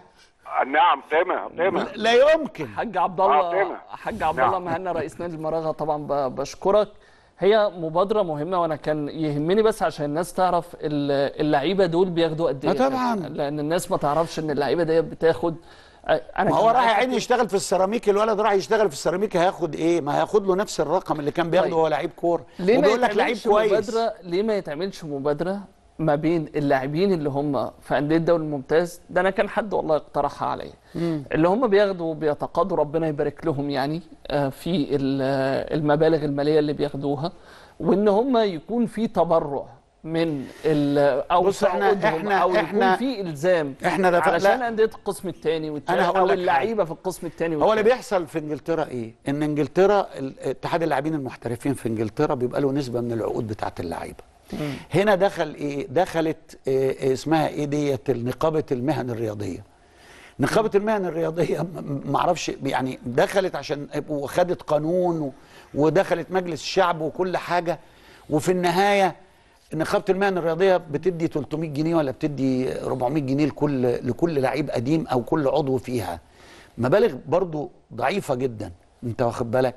نعم تمام تمام لا يمكن حاج عبد آه، الله تمام. حاج عبد نعم. الله مهنا رئيس نادي المراغه طبعا ب- بشكرك هي مبادره مهمه وانا كان يهمني بس عشان الناس تعرف ال- اللعيبه دول بياخدوا قد ايه آه، طبعاً. لان الناس ما تعرفش ان اللعيبه ديت بتاخد آه، انا ما كان هو راح معايا يا عيني كابتن- يشتغل في السيراميك الولد راح يشتغل في السيراميك هياخد ايه ما هياخد له نفس الرقم اللي كان بياخده طيب. وهو لعيب كوره ليه ما وبيقول لك لعيب يتعملش كويس مبادره ليه ما يتعملش مبادره ما بين اللاعبين اللي هم في انديه الدوري الممتاز ده انا كان حد والله اقترحها عليا مم. اللي هم بياخدوا بيتقاضوا ربنا يبارك لهم يعني آه، في ال- آه، المبالغ الماليه اللي بياخدوها وان هم يكون في تبرع من ال- او بص، إحنا- تعاقدهم إحنا- او إحنا- يكون في الزام إحنا دفع- علشان لا. انديه القسم الثاني والثالث أنا هقول او لك اللعيبه في القسم الثاني هو اللي بيحصل في انجلترا ايه ان انجلترا ال- اتحاد اللاعبين المحترفين في انجلترا بيبقى له نسبه من العقود بتاعه اللعيبه هنا دخل ايه دخلت إيه اسمها ايه ديت نقابه المهن الرياضيه نقابه المهن الرياضيه م- م- معرفش يعني دخلت عشان وخدت قانون و- ودخلت مجلس الشعب وكل حاجه وفي النهايه نقابه المهن الرياضيه بتدي 300 جنيه ولا بتدي 400 جنيه لكل لكل لعيب قديم او كل عضو فيها مبالغ برضو ضعيفه جدا انت واخد بالك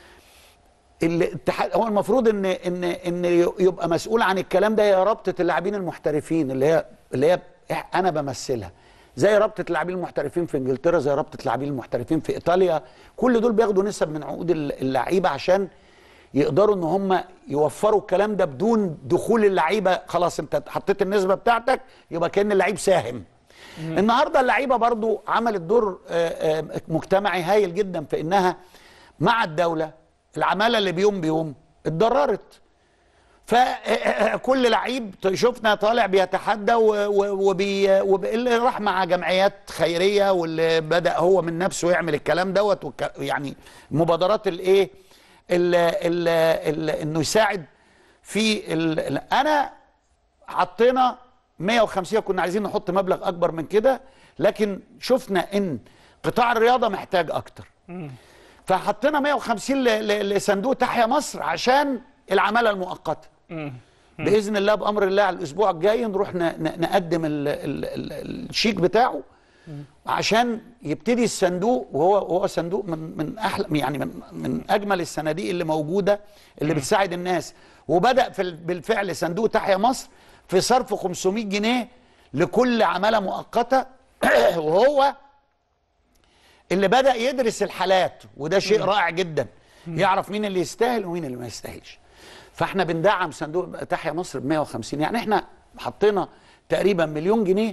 الاتحاد هو المفروض ان ان ان يبقى مسؤول عن الكلام ده هي رابطه اللاعبين المحترفين اللي هي اللي هي إح- انا بمثلها زي رابطه اللاعبين المحترفين في انجلترا زي رابطه اللاعبين المحترفين في ايطاليا كل دول بياخدوا نسب من عقود الل- اللعيبه عشان يقدروا ان هم يوفروا الكلام ده بدون دخول اللعيبه خلاص انت حطيت النسبه بتاعتك يبقى كان اللعيب ساهم النهارده اللعيبه برضو عملت دور آه، آه، مجتمعي هايل جدا في انها مع الدوله العماله اللي بيوم بيوم اتضررت فكل لعيب شفنا طالع بيتحدى و- و- وبي واللي راح مع جمعيات خيريه واللي بدا هو من نفسه يعمل الكلام دوت والك- يعني مبادرات الايه ال- ال- ال- انه يساعد في ال- ال- انا حطينا 150 كنا عايزين نحط مبلغ اكبر من كده لكن شفنا ان قطاع الرياضه محتاج اكتر فحطينا 150 ل- ل- لصندوق تحيا مصر عشان العماله المؤقته باذن الله بامر الله على الاسبوع الجاي نروح ن- ن- نقدم ال ال ال الشيك بتاعه عشان يبتدي الصندوق وهو وهو صندوق من من احلى يعني من من اجمل الصناديق اللي موجوده اللي بتساعد الناس وبدا في ال- بالفعل صندوق تحيا مصر في صرف 500 جنيه لكل عماله مؤقته وهو اللي بدا يدرس الحالات وده شيء رائع جدا يعرف مين اللي يستاهل ومين اللي ما يستاهلش فاحنا بندعم صندوق تحيا مصر ب 150 يعني احنا حطينا تقريبا مليون جنيه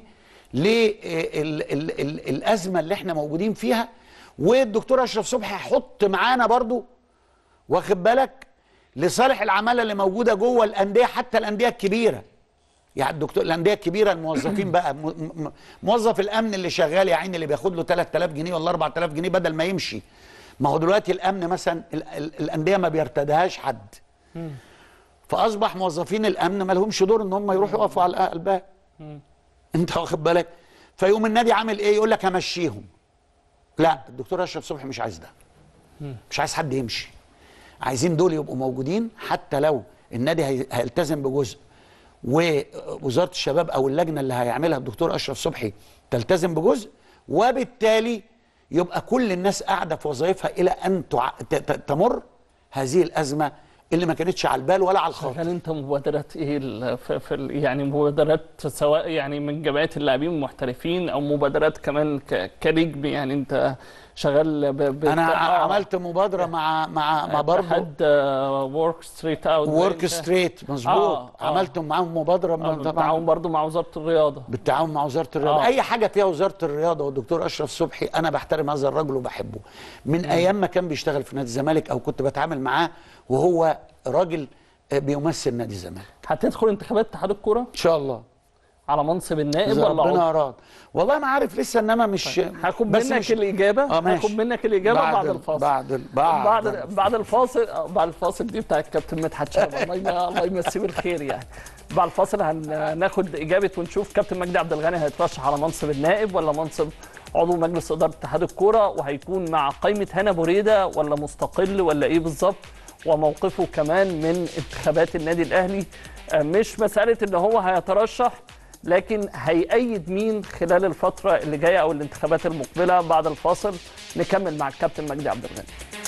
للازمه اللي احنا موجودين فيها والدكتور اشرف صبحي هيحط معانا برضو واخد بالك لصالح العماله اللي موجوده جوه الانديه حتى الانديه الكبيره يعني الدكتور الانديه الكبيره الموظفين بقى م- م- موظف الامن اللي شغال يا عيني اللي بياخد له 3000 جنيه ولا 4000 جنيه بدل ما يمشي ما هو دلوقتي الامن مثلا ال- ال- الانديه ما بيرتدهاش حد فاصبح موظفين الامن ما لهمش دور ان هم يروحوا يقفوا على الباب انت واخد بالك فيقوم النادي عامل ايه يقول لك همشيهم لا الدكتور اشرف صبحي مش عايز ده مش عايز حد يمشي عايزين دول يبقوا موجودين حتى لو النادي هي- هيلتزم بجزء ووزاره الشباب او اللجنه اللي هيعملها الدكتور اشرف صبحي تلتزم بجزء وبالتالي يبقى كل الناس قاعده في وظائفها الى ان تع... ت... ت... تمر هذه الازمه اللي ما كانتش على البال ولا على الخاطر هل انت مبادرات ايه ال- في, في ال- يعني مبادرات سواء يعني من جمعيه اللاعبين المحترفين او مبادرات كمان ك- كنجم يعني انت شغال ب ب انا آه. عملت مبادره مع مع مع برضه اتحاد ورك ستريت اوت ورك ستريت مظبوط آه، آه. عملت معاهم مبادره آه، طبعا بالتعاون برضو مع وزاره الرياضه بالتعاون مع وزاره الرياضه آه. اي حاجه فيها وزاره الرياضه والدكتور اشرف صبحي انا بحترم هذا الرجل وبحبه من ايام ما كان بيشتغل في نادي الزمالك او كنت بتعامل معاه وهو راجل آه، بيمثل نادي الزمالك هتدخل انتخابات اتحاد الكوره ان شاء الله على منصب النائب اذا ولا ربنا عضو؟ اراد والله ما عارف لسه انما مش هاخد بس منك مش- الاجابه اه ماشي هاخد منك الاجابه بعد, بعد الفاصل بعد ال- بعد بعد بعد الفاصل آه، بعد الفاصل دي بتاع الكابتن مدحت شلبي الله يم- الله يمسيه بالخير يعني بعد الفاصل هناخد اجابه ونشوف كابتن مجدي عبد الغني هيترشح على منصب النائب ولا منصب عضو مجلس اداره اتحاد الكوره وهيكون مع قائمه هنا بريده ولا مستقل ولا ايه بالظبط وموقفه كمان من انتخابات النادي الاهلي آه، مش مساله ان هو هيترشح لكن هيأيد مين خلال الفترة اللي جاية أو الانتخابات المقبلة بعد الفاصل نكمل مع الكابتن مجدي عبد الغني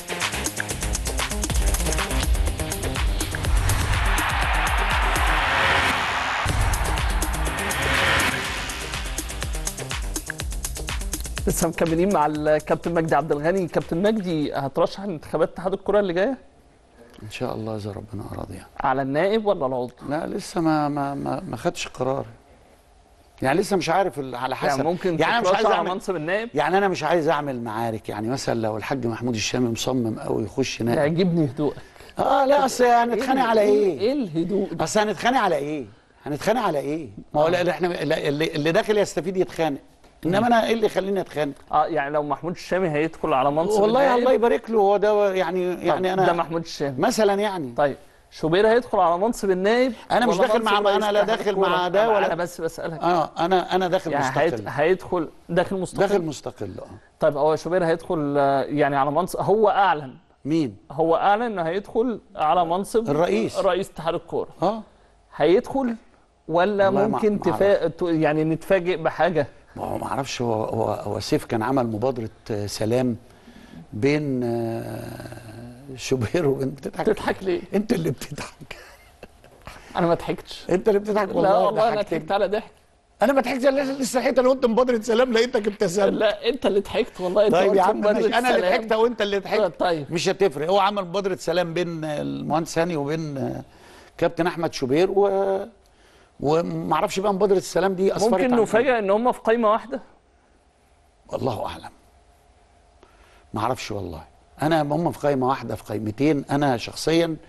لسه مكملين مع الكابتن مجدي عبد الغني كابتن مجدي هترشح لانتخابات اتحاد الكرة اللي جاية ان شاء الله اذا ربنا اراد يعني على النائب ولا العضو؟ لا لسه ما ما ما, ما خدش قرار يعني لسه مش عارف ال- على حسب يعني ممكن يعني انا مش عايز تترشح على اعمل منصب النائب يعني انا مش عايز اعمل معارك يعني مثلا لو الحاج محمود الشامي مصمم قوي يخش نائب يعجبني هدوءك اه لا اصل هنتخانق على ايه؟ ايه الهدوء ده؟ اصل هنتخانق على ايه؟ هنتخانق على ايه؟ ما هو لا- لا احنا لا- اللي, اللي داخل يستفيد يتخانق انما انا ايه اللي يخليني اتخانق؟ اه يعني لو محمود الشامي هيدخل على منصب والله النائب الله يبارك له هو ده يعني يعني طب انا ده محمود الشامي مثلا يعني طيب شوبير هيدخل على منصب النائب انا مش ولا داخل مع منصب رئيس انا لا اتحاد داخل مع الكورة؟ ده طب ولا انا بس بسالك اه انا انا داخل يعني مستقل هيد- هيدخل داخل مستقل داخل مستقل اه طيب هو شوبير هيدخل آه، يعني على منصب هو اعلن مين؟ هو اعلن انه هيدخل على منصب الرئيس. رئيس اتحاد الكوره اه هيدخل ولا والله ما- ممكن ما تفا... ت- يعني نتفاجئ بحاجه ما هو ما اعرفش هو هو هو سيف كان عمل مبادره آه، سلام بين آه، شوبير وبين بتضحك تضحك ليه؟ انت اللي بتضحك انا ما ضحكتش انت اللي بتضحك والله لا والله انا ضحكتني. ضحكت على ضحك انا ما ضحكتش انا لسه صحيت انا قلت مبادره سلام لقيتك ابتسمت لا انت اللي ضحكت والله انت طيب قلت يا عم مبادرة ماشي انا اللي سلام. ضحكت وانت اللي ضحكت طيب مش هتفرق هو عمل مبادره سلام بين المهندس هاني وبين آه، كابتن احمد شوبير و وما اعرفش بقى مبادره السلام دي اسفرت ممكن عن نفاجئ ان هم في قائمه واحده الله اعلم ما اعرفش والله انا هم في قائمه واحده في قائمتين انا شخصيا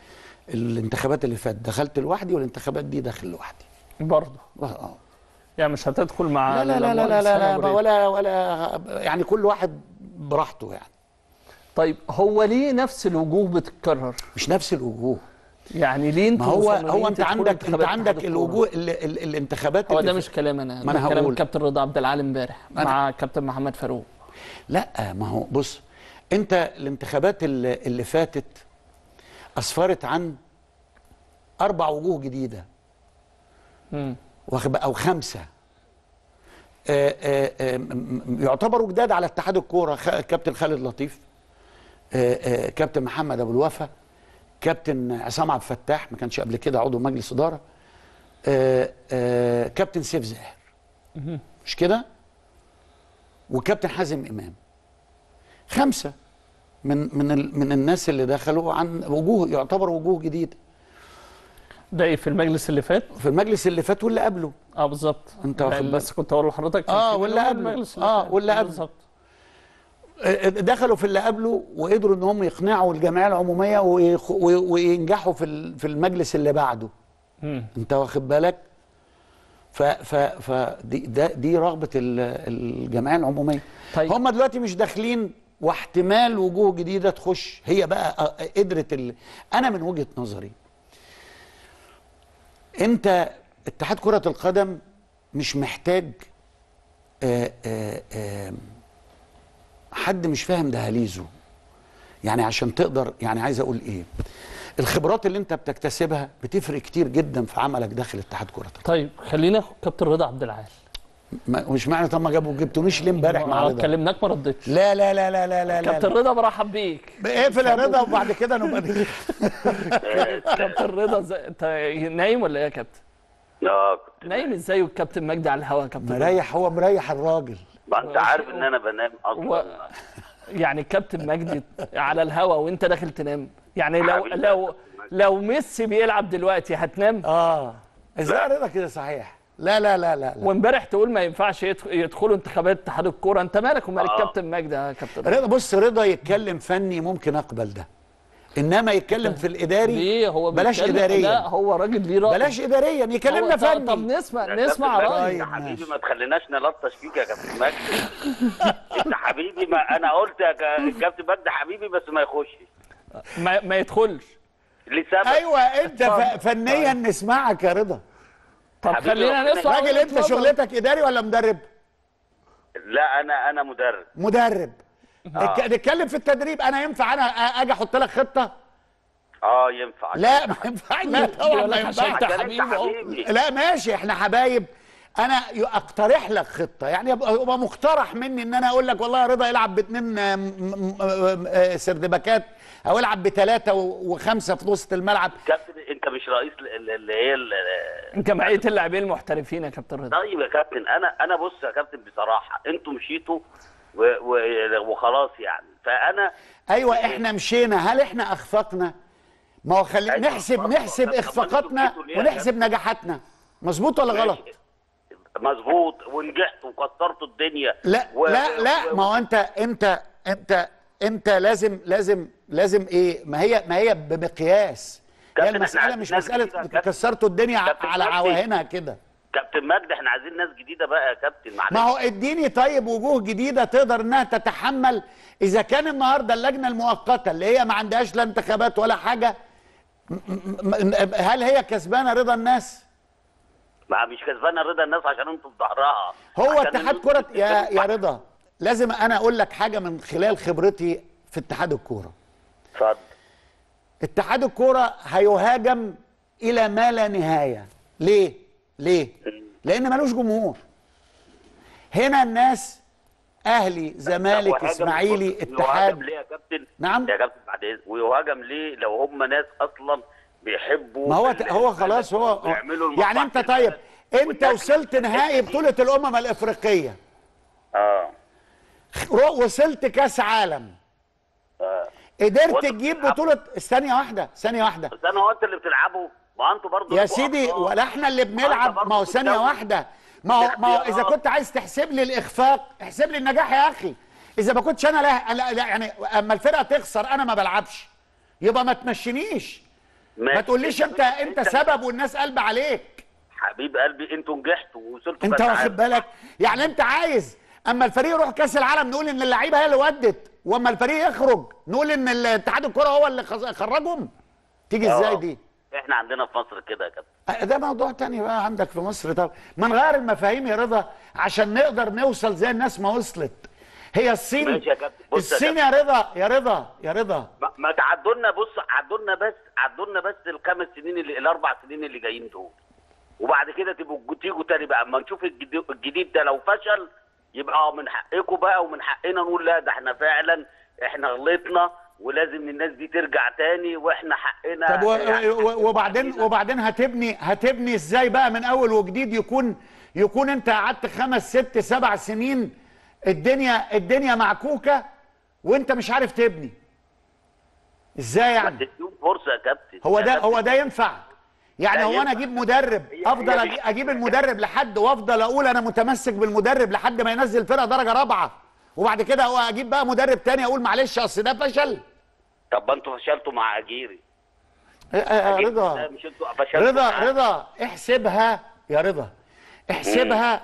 الانتخابات اللي فاتت دخلت لوحدي والانتخابات دي داخل لوحدي برضه اه يعني مش هتدخل مع لا لا لا لا الأموال لا, لا, السنة لا بريد. ولا ولا يعني كل واحد براحته يعني طيب هو ليه نفس الوجوه بتتكرر؟ مش نفس الوجوه يعني ليه انتوا ما هو مصممين هو انت تدخلوا عندك انت انتخابات عندك اتحاد الكورة؟ الوجوه ال ال الانتخابات هو اللي ده في- مش كلام انا ما ده انا كلام هقول الكابتن رضا عبد العال امبارح أنا- مع كابتن محمد فاروق لا ما هو بص انت الانتخابات اللي, اللي فاتت اسفرت عن اربع وجوه جديده مم. واخد بقى- او خمسه آه، آه، آه، م- م- يعتبروا جداد على اتحاد الكوره خ- كابتن خالد لطيف آه، آه، كابتن محمد ابو الوفا كابتن عصام عبد الفتاح ما كانش قبل كده عضو مجلس اداره آه، آه، كابتن سيف زاهر مش كده وكابتن حازم امام خمسه من من ال من الناس اللي دخلوا عن وجوه يعتبر وجوه جديده ده ايه في المجلس اللي فات؟ في المجلس اللي فات واللي قبله اه بالظبط انت واخد لا، بالك؟ بس كنت اقول لحضرتك كان اه في واللي كلام قبله المجلس اللي اه فات. واللي قبله بالظبط آه، دخلوا في اللي قبله وقدروا ان هم يقنعوا الجمعيه العموميه ويخ- وي- وينجحوا في ال- في المجلس اللي بعده مم. انت واخد بالك ف ف ف دي ده دي رغبه ال- الجمعيه العموميه طيب. هم دلوقتي مش داخلين واحتمال وجوه جديده تخش هي بقى آه، قدرت ال... انا من وجهه نظري انت اتحاد كره القدم مش محتاج آه آه آه حد مش فاهم دهاليزه يعني عشان تقدر يعني عايز اقول ايه الخبرات اللي انت بتكتسبها بتفرق كتير جدا في عملك داخل اتحاد كره القدم طيب خلينا ناخد كابتن رضا عبد العال ما- مش معنى طب ما جابوا جبتونيش ليه امبارح مع آه، رضا كلمناك ما ردتش لا لا لا لا لا لا كابتن لا رضا برحب بيك اقفل يا رضا وبعد كده نبقى نيجي. كابتن رضا زي... انت نايم ولا ايه يا كابتن؟ اه نايم ازاي والكابتن مجدي على الهوا يا كابتن رضا؟ مريح هو مريح الراجل ما انت عارف ان انا بنام اصلا و... يعني الكابتن مجدي على الهوا وانت داخل تنام يعني لو حبيبي. لو لو ميسي بيلعب دلوقتي هتنام اه ازاي يا رضا كده صحيح لا لا لا لا, لا. وامبارح تقول ما ينفعش يدخ- يدخلوا انتخابات اتحاد الكوره انت مالك ومال آه. الكابتن مجدي يا كابتن رضا؟ رضا بص رضا يتكلم فني ممكن اقبل ده انما يتكلم في الاداري ليه هو بلاش بيتكلم- اداريا لا هو راجل ليه راي بلاش اداريا يكلمنا هو- طب- فني طب نسمع يا نسمع كابتن مجدي، راي انت حبيبي ما تخليناش نلطش فيك يا كابتن مجدي انت حبيبي ما انا قلت يا كا- كابتن مجدي حبيبي بس ما يخشش ما, ما يدخلش لسبب ايوه انت ف- فنيا نسمعك يا رضا طب حبيبي خلينا ربنا نسمع راجل انت اتفضل. شغلتك اداري ولا مدرب لا انا انا مدرب مدرب آه. اتك- نتكلم في التدريب انا ينفع انا أ- اجي احط لك خطه اه ينفع لا ما ينفعش لا طبعا يقول ما لك عشان ينفعش انت عشان حبيبي انت اهو. حبيبي لا ماشي احنا حبايب انا ي- اقترح لك خطه يعني يبقى يبقى مقترح مني ان انا اقول لك والله يا رضا العب باثنين آه، م- م- م- آه، سردباكات او العب بثلاثه و- وخمسه في وسط الملعب كابتن انت مش رئيس ال- اللي هي ال- جمعيه اللاعبين المحترفين يا كابتن رضا طيب يا كابتن انا انا بص يا كابتن بصراحه انتوا مشيتوا و... و... وخلاص يعني فانا ايوه احنا مشينا هل احنا اخفقنا ما هو خلي أيوة، نحسب طب- نحسب طب- طب اخفاقاتنا انتوا ليه يا ونحسب نجاحاتنا مظبوط ولا غلط مظبوط ونجحت وكسرتوا الدنيا لا و... لا لا ما هو انت انت انت انت لازم لازم لازم ايه ما هي ما هي بمقياس هي كابتن، احنا المساله عايزين مش ناس مساله جديدة يا كابتن. كسرتوا الدنيا كابتن على مجدي. عواهنها كده كابتن مجدي احنا عايزين ناس جديده بقى يا كابتن معلش ما هو اديني طيب وجوه جديده تقدر انها تتحمل اذا كان النهارده اللجنه المؤقته اللي هي ما عندهاش لا انتخابات ولا حاجه م- م- م- هل هي كسبانه رضا الناس؟ ما مش كسبانه رضا الناس عشان انتوا في ظهرها هو عشان اتحاد انتوا كره يا بتتكلموا يا رضا لازم انا اقول لك حاجه من خلال خبرتي في اتحاد الكوره اتفضل اتحاد الكوره هيهاجم الى ما لا نهايه ليه ليه لان ملوش جمهور هنا الناس اهلي زمالك وهاجم- اسماعيلي يهاجم اتحاد ليه يا كابتن نعم. يا كابتن بعد إذن- ويهاجم ليه لو هم ناس اصلا بيحبوا ما هو ال- هو خلاص هو بيعملوا يعني المصلحة انت طيب انت والناس وصلت نهائي بطوله الامم الافريقيه اه رو- وصلت كاس عالم اه قدرت وانتوا تجيب بتلعبوا. بطوله ثانيه واحده ثانيه واحده بس انا هو انت اللي بتلعبوا ما انتوا برضه يا لكوا سيدي أخطاء. ولا احنا اللي بنلعب برضه ما هو ثانيه بتسوي. واحده ما هو ما هو اذا الاختيارات. كنت عايز تحسب لي الاخفاق احسب لي النجاح يا اخي اذا ما كنتش انا لا, لا, لا يعني اما الفرقه تخسر انا ما بلعبش يبقى ما تمشينيش ما تقوليش انت انت سبب والناس قلب عليك حبيب قلبي انتوا نجحتوا ووصلتوا انت كأس واخد عالم. بالك يعني انت عايز اما الفريق يروح كاس العالم نقول ان اللعيبه هي اللي ودت واما الفريق يخرج نقول ان اتحاد الكره هو اللي خز- خرجهم تيجي ازاي آه. دي احنا عندنا في مصر كده يا كابتن ده موضوع تاني بقى عندك في مصر طب ما نغير المفاهيم يا رضا عشان نقدر نوصل زي الناس ما وصلت هي الصين ماشي يا كابتن. بص يا الصين يا رضا يا رضا يا رضا ما- ما تعدوا لنا بص عدوا لنا بس عدوا لنا بس الخمس سنين اللي الاربع سنين اللي جايين دول وبعد كده تبقوا تيجوا تاني بقى اما نشوف الجديد, الجديد ده لو فشل يبقى اه من حقكم بقى ومن حقنا نقول لا ده احنا فعلا احنا غلطنا ولازم الناس دي ترجع تاني واحنا حقنا طب و... يعني و... وبعدين وبعدين هتبني هتبني ازاي بقى من اول وجديد يكون يكون انت قعدت خمس ست سبع سنين الدنيا الدنيا معكوكه وانت مش عارف تبني ازاي يعني تديهم فرصه يا كابتن هو يا ده كابتن. هو ده ينفع يعني لا هو انا ينفع. اجيب مدرب هي- افضل هي أجي- مش- اجيب المدرب لحد وافضل اقول انا متمسك بالمدرب لحد ما ينزل فرقه درجه رابعه وبعد كده هو اجيب بقى مدرب تاني اقول معلش اصل ده فشل طب ما انتوا فشلتوا مع اجيري آه، آه، أجيري رضا ده مش انتوا فشلتوا رضا معاه. رضا احسبها يا رضا احسبها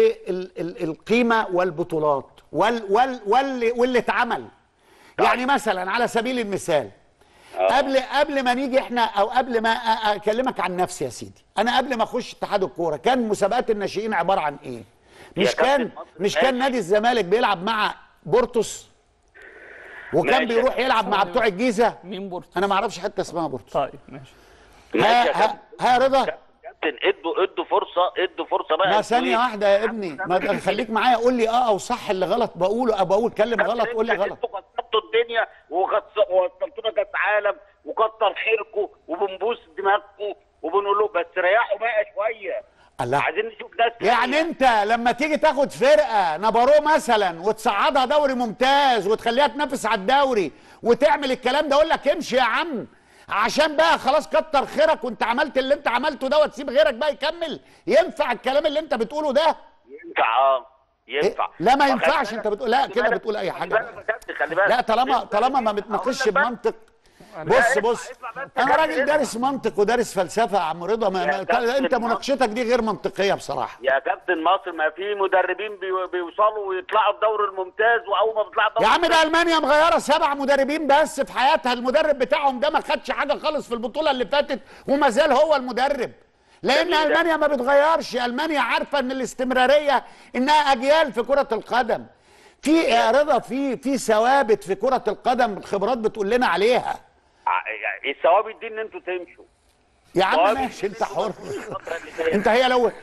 بالقيمه والبطولات وال وال واللي واللي اتعمل يعني مثلا على سبيل المثال قبل قبل ما نيجي احنا او قبل ما أ- أ- اكلمك عن نفسي يا سيدي انا قبل ما اخش اتحاد الكوره كان مسابقات الناشئين عباره عن ايه مش يا كابتن كان مصر مش كان ماشي. نادي الزمالك بيلعب مع بورتوس وكان ماشي. بيروح يلعب مع بتوع الجيزه مين بورتوس انا ما اعرفش حته اسمها بورتوس طيب ماشي ماشي يا ها ها, ها رضا كابتن ادوا ادوا فرصه ادوا فرصه بقى ما انتوا ثانية إيه؟ واحدة يا ابني ما خليك معايا قول لي اه او صح اللي غلط بقوله او بقول كلم غلط قول لي غلط انتوا كسرتوا الدنيا وغص- ووصلتونا كاس عالم وكتر خيركم وبنبوس دماغكم وبنقول له بس ريحوا بقى شويه الله عايزين نشوف ناس يعني انت لما تيجي تاخد فرقة نبارو مثلا وتصعدها دوري ممتاز وتخليها تنافس على الدوري وتعمل الكلام ده اقول لك امشي يا عم عشان بقى خلاص كتر خيرك وانت عملت اللي انت عملته ده وتسيب غيرك بقى يكمل ينفع الكلام اللي انت بتقوله ده ينفع اه ينفع لا ما خلي ينفعش بالك- انت بتقول لا خلي كده بالك- بتقول اي خلي حاجة بالك يا كابتن خلي بالك لا طالما طالما ما بتناقشش بمنطق بص بص انا راجل دارس منطق ودارس فلسفه يا عم رضا ما ما كابتن انت مصر. مناقشتك دي غير منطقيه بصراحه يا كابتن مصر ما في مدربين بي- بيوصلوا ويطلعوا الدوري الممتاز واول ما بيطلعوا الدوري يا عم ده المانيا مغيره سبع مدربين بس في حياتها المدرب بتاعهم ده ما خدش حاجه خالص في البطوله اللي فاتت وما زال هو المدرب لان جميل ده. المانيا ما بتغيرش المانيا عارفه ان الاستمراريه انها اجيال في كره القدم في يا رضا في في ثوابت في كره القدم الخبرات بتقول لنا عليها ع- يعني الثوابت دي ان انتوا تمشوا يا عم ثوابت ماشي انت حر الفترة اللي فاتت. انت هي لو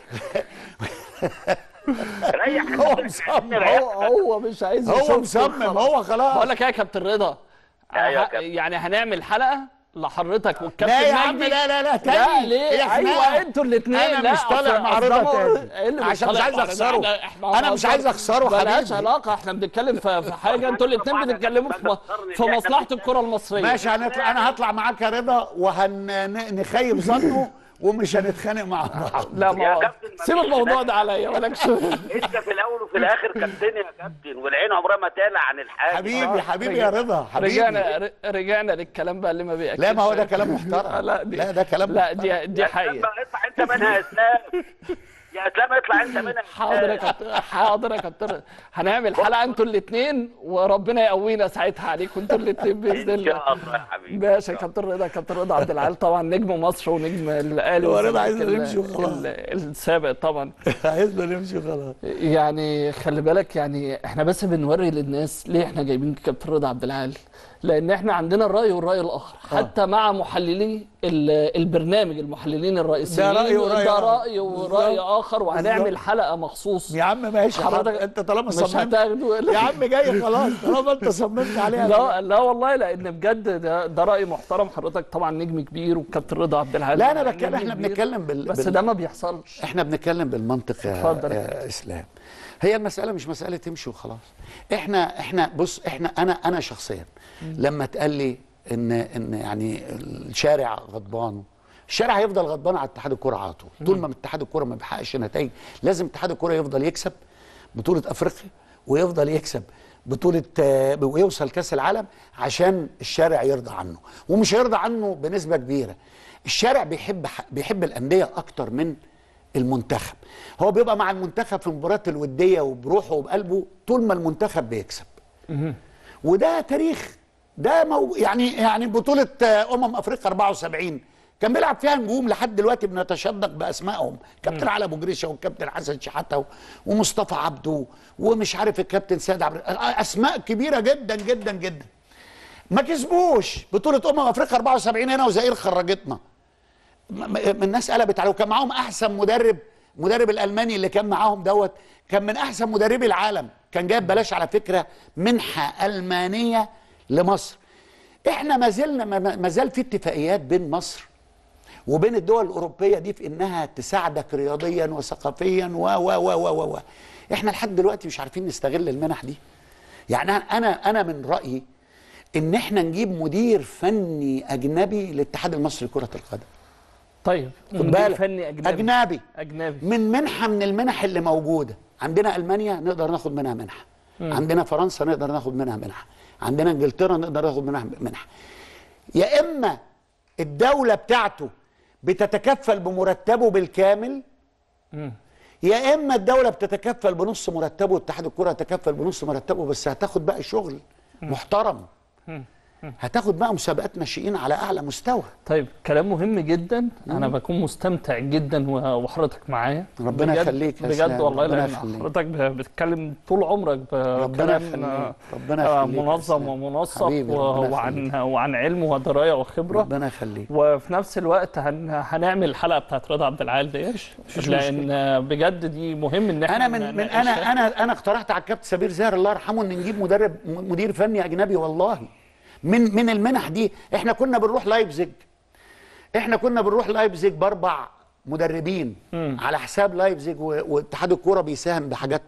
ريح هو مصمم هو هو مش عايز هو يشوف مصمم هو خلاص بقول لك ايه يا كابتن رضا أيوة يا ه- كابتن. يعني هنعمل حلقه لحضرتك والكابتن لا يا عم مجدي. لا لا لا لا تاني ليه هي خناقة. ايوه انتوا الاثنين انا مش طالع مع رضا تاني عشان مش عايز اخسره انا مش عايز اخسره ملهاش حبيبي علاقه احنا بنتكلم في في حاجه انتوا الاثنين بتتكلموا في م- في مصلحه الكره المصريه ماشي هنطلع انا هطلع معاك يا رضا وهنخيب ظنه ومش هنتخانق مع بعض لا ما يا هو كابتن ما سيب فيش الموضوع خناقة. ده عليا مالكش انت في الاول وفي الاخر كابتن يا كابتن والعين عمرها ما تعلى عن الحاجه حبيبي حبيبي يا رضا حبيبي رجعنا ر- رجعنا للكلام بقى اللي ما بيأكلش لا ما هو ده كلام محترم لا دي لا ده كلام لا دي دي حقيقه اطلع انت منها يا اسلام يا اسلام اطلع انت منها حاضر يا كابتن حاضر يا كابتن هنعمل حلقه انتوا الاثنين وربنا يقوينا ساعتها عليكم انتوا الاثنين باذن ان الله شاء الله يا حبيبي ماشي يا كابتن رضا كابتن رضا عبد العال طبعا نجم مصر ونجم الاهلي هو رضا والزمالك عايزنا ال- نمشي وخلاص. ال- السابق طبعا عايزنا نمشي خلاص يعني خلي بالك يعني احنا بس بنوري للناس ليه احنا جايبين كابتن رضا عبد العال لان احنا عندنا الراي والراي الاخر حتى مع محللي ال- البرنامج المحللين الرئيسيين ده رأي وراي ده آخر. راي وراي بالظبط. اخر وهنعمل بالظبط. حلقه مخصوص يا عم ماشي حضرتك حضرتك انت طالما مش صممت هتاخده يا عم جاي خلاص طالما انت صممت عليها لا لا والله لان بجد ده, ده راي محترم حضرتك طبعا نجم كبير والكابتن رضا عبد العال لا انا نجم بتكلم احنا كبير. بنتكلم بال بس بال- ده ما بيحصلش احنا بنتكلم بالمنطق يا, اتفضل. يا اسلام هي المساله مش مساله تمشي وخلاص احنا احنا بص احنا انا انا شخصيا لما اتقال لي ان ان يعني الشارع غضبان الشارع هيفضل غضبان على اتحاد الكره على طول طول ما اتحاد الكره ما بيحققش نتائج لازم اتحاد الكره يفضل يكسب بطوله افريقيا ويفضل يكسب بطوله آه، ويوصل كاس العالم عشان الشارع يرضى عنه ومش هيرضى عنه بنسبه كبيره الشارع بيحب بيحب الانديه اكتر من المنتخب هو بيبقى مع المنتخب في المباريات الوديه وبروحه وبقلبه طول ما المنتخب بيكسب وده تاريخ ده مو يعني يعني بطوله آه، امم افريقيا 74 كان بيلعب فيها نجوم لحد دلوقتي بنتشدق باسمائهم كابتن علي ابو جريشه والكابتن حسن شحاته ومصطفى عبده ومش عارف الكابتن سيد عبد اسماء كبيره جدا جدا جدا ما كسبوش بطوله امم افريقيا 74 هنا وزائر خرجتنا م- م- الناس قلبت عليه وكان معاهم احسن مدرب مدرب الالماني اللي كان معاهم دوت كان من احسن مدربي العالم كان جايب بلاش على فكره منحه المانيه لمصر احنا ما زلنا ما- ما زال في اتفاقيات بين مصر وبين الدول الاوروبيه دي في انها تساعدك رياضيا وثقافيا و و و و و, و. احنا لحد دلوقتي مش عارفين نستغل المنح دي يعني انا انا من رايي ان احنا نجيب مدير فني اجنبي للاتحاد المصري لكره القدم طيب خد مدير بالك فني اجنبي اجنبي اجنبي من منحه من المنح اللي موجوده عندنا المانيا نقدر ناخد منها منحه مم. عندنا فرنسا نقدر ناخد منها منحه عندنا انجلترا نقدر ناخد منها منحه يا اما الدوله بتاعته بتتكفل بمرتبه بالكامل مم. يا اما الدوله بتتكفل بنص مرتبه واتحاد الكره يتكفل بنص مرتبه بس هتاخد بقى شغل محترم مم. هتاخد بقى مسابقات ناشئين على اعلى مستوى طيب كلام مهم جدا انا بكون مستمتع جدا و- وحضرتك معايا ربنا بجد- يخليك يا بجد إسلام، والله ربنا لان يخليك. حضرتك ب- بتتكلم طول عمرك ربنا بكلام يخليك، ربنا آه، يخليك يا منظم إسلام. ومنسق حبيبي، و- ربنا وعن وعن علم ودرايه وخبره ربنا يخليك وفي نفس الوقت هن هنعمل الحلقه بتاعت رضا عبد العال ديش مفيش لان بجد دي مهم ان احنا انا من من انا نناقشها. انا انا اقترحت على الكابتن سمير زاهر الله يرحمه ان نجيب مدرب م- مدير فني اجنبي والله من من المنح دي احنا كنا بنروح لايبزيج احنا كنا بنروح لايبزيج باربع مدربين مم. على حساب لايبزيج و- واتحاد الكوره بيساهم بحاجات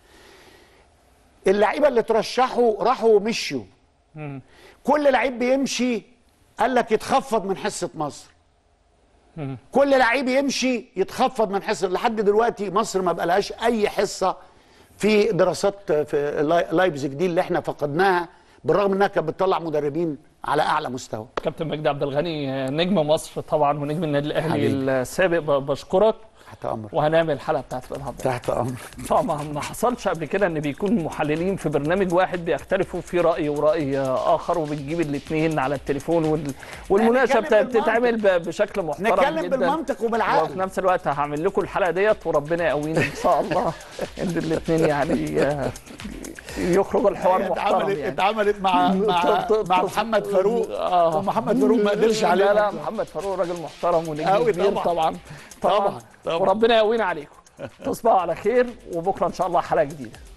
اللعيبه اللي ترشحوا راحوا ومشوا مم. كل لعيب بيمشي قال لك يتخفض من حصه مصر مم. كل لعيب يمشي يتخفض من حصه لحد دلوقتي مصر ما بقالهاش اي حصه في دراسات في لاي- لايبزيج دي اللي احنا فقدناها بالرغم انها كانت بتطلع مدربين على اعلى مستوى كابتن مجدي عبد الغني نجم مصر طبعا ونجم النادي الاهلي حبيبي. السابق ب- بشكرك تحت امرك وهنعمل الحلقه بتاعت رضا عبد تحت امرك طبعا ما حصلش قبل كده ان بيكون محللين في برنامج واحد بيختلفوا في راي وراي اخر وبنجيب الاثنين على التليفون وال... والمناقشه نتكلم بت- بتتعمل ب- بشكل محترم نتكلم جدا بالمنطق وبالعقل. وفي نفس الوقت هعمل لكم الحلقه ديت وربنا يقوينا ان شاء الله ان الاثنين يعني آه، يخرجوا الحوار محترم اتعملت يعني اتعملت مع مع مع محمد فاروق آه. ومحمد فاروق ما قدرش عليه لا لا محمد فاروق راجل محترم ونجم أوي كبير طبعاً. طبعا طبعا, طبعاً، طبعاً. وربنا يقوينا عليكم تصبحوا على خير وبكره ان شاء الله حلقه جديده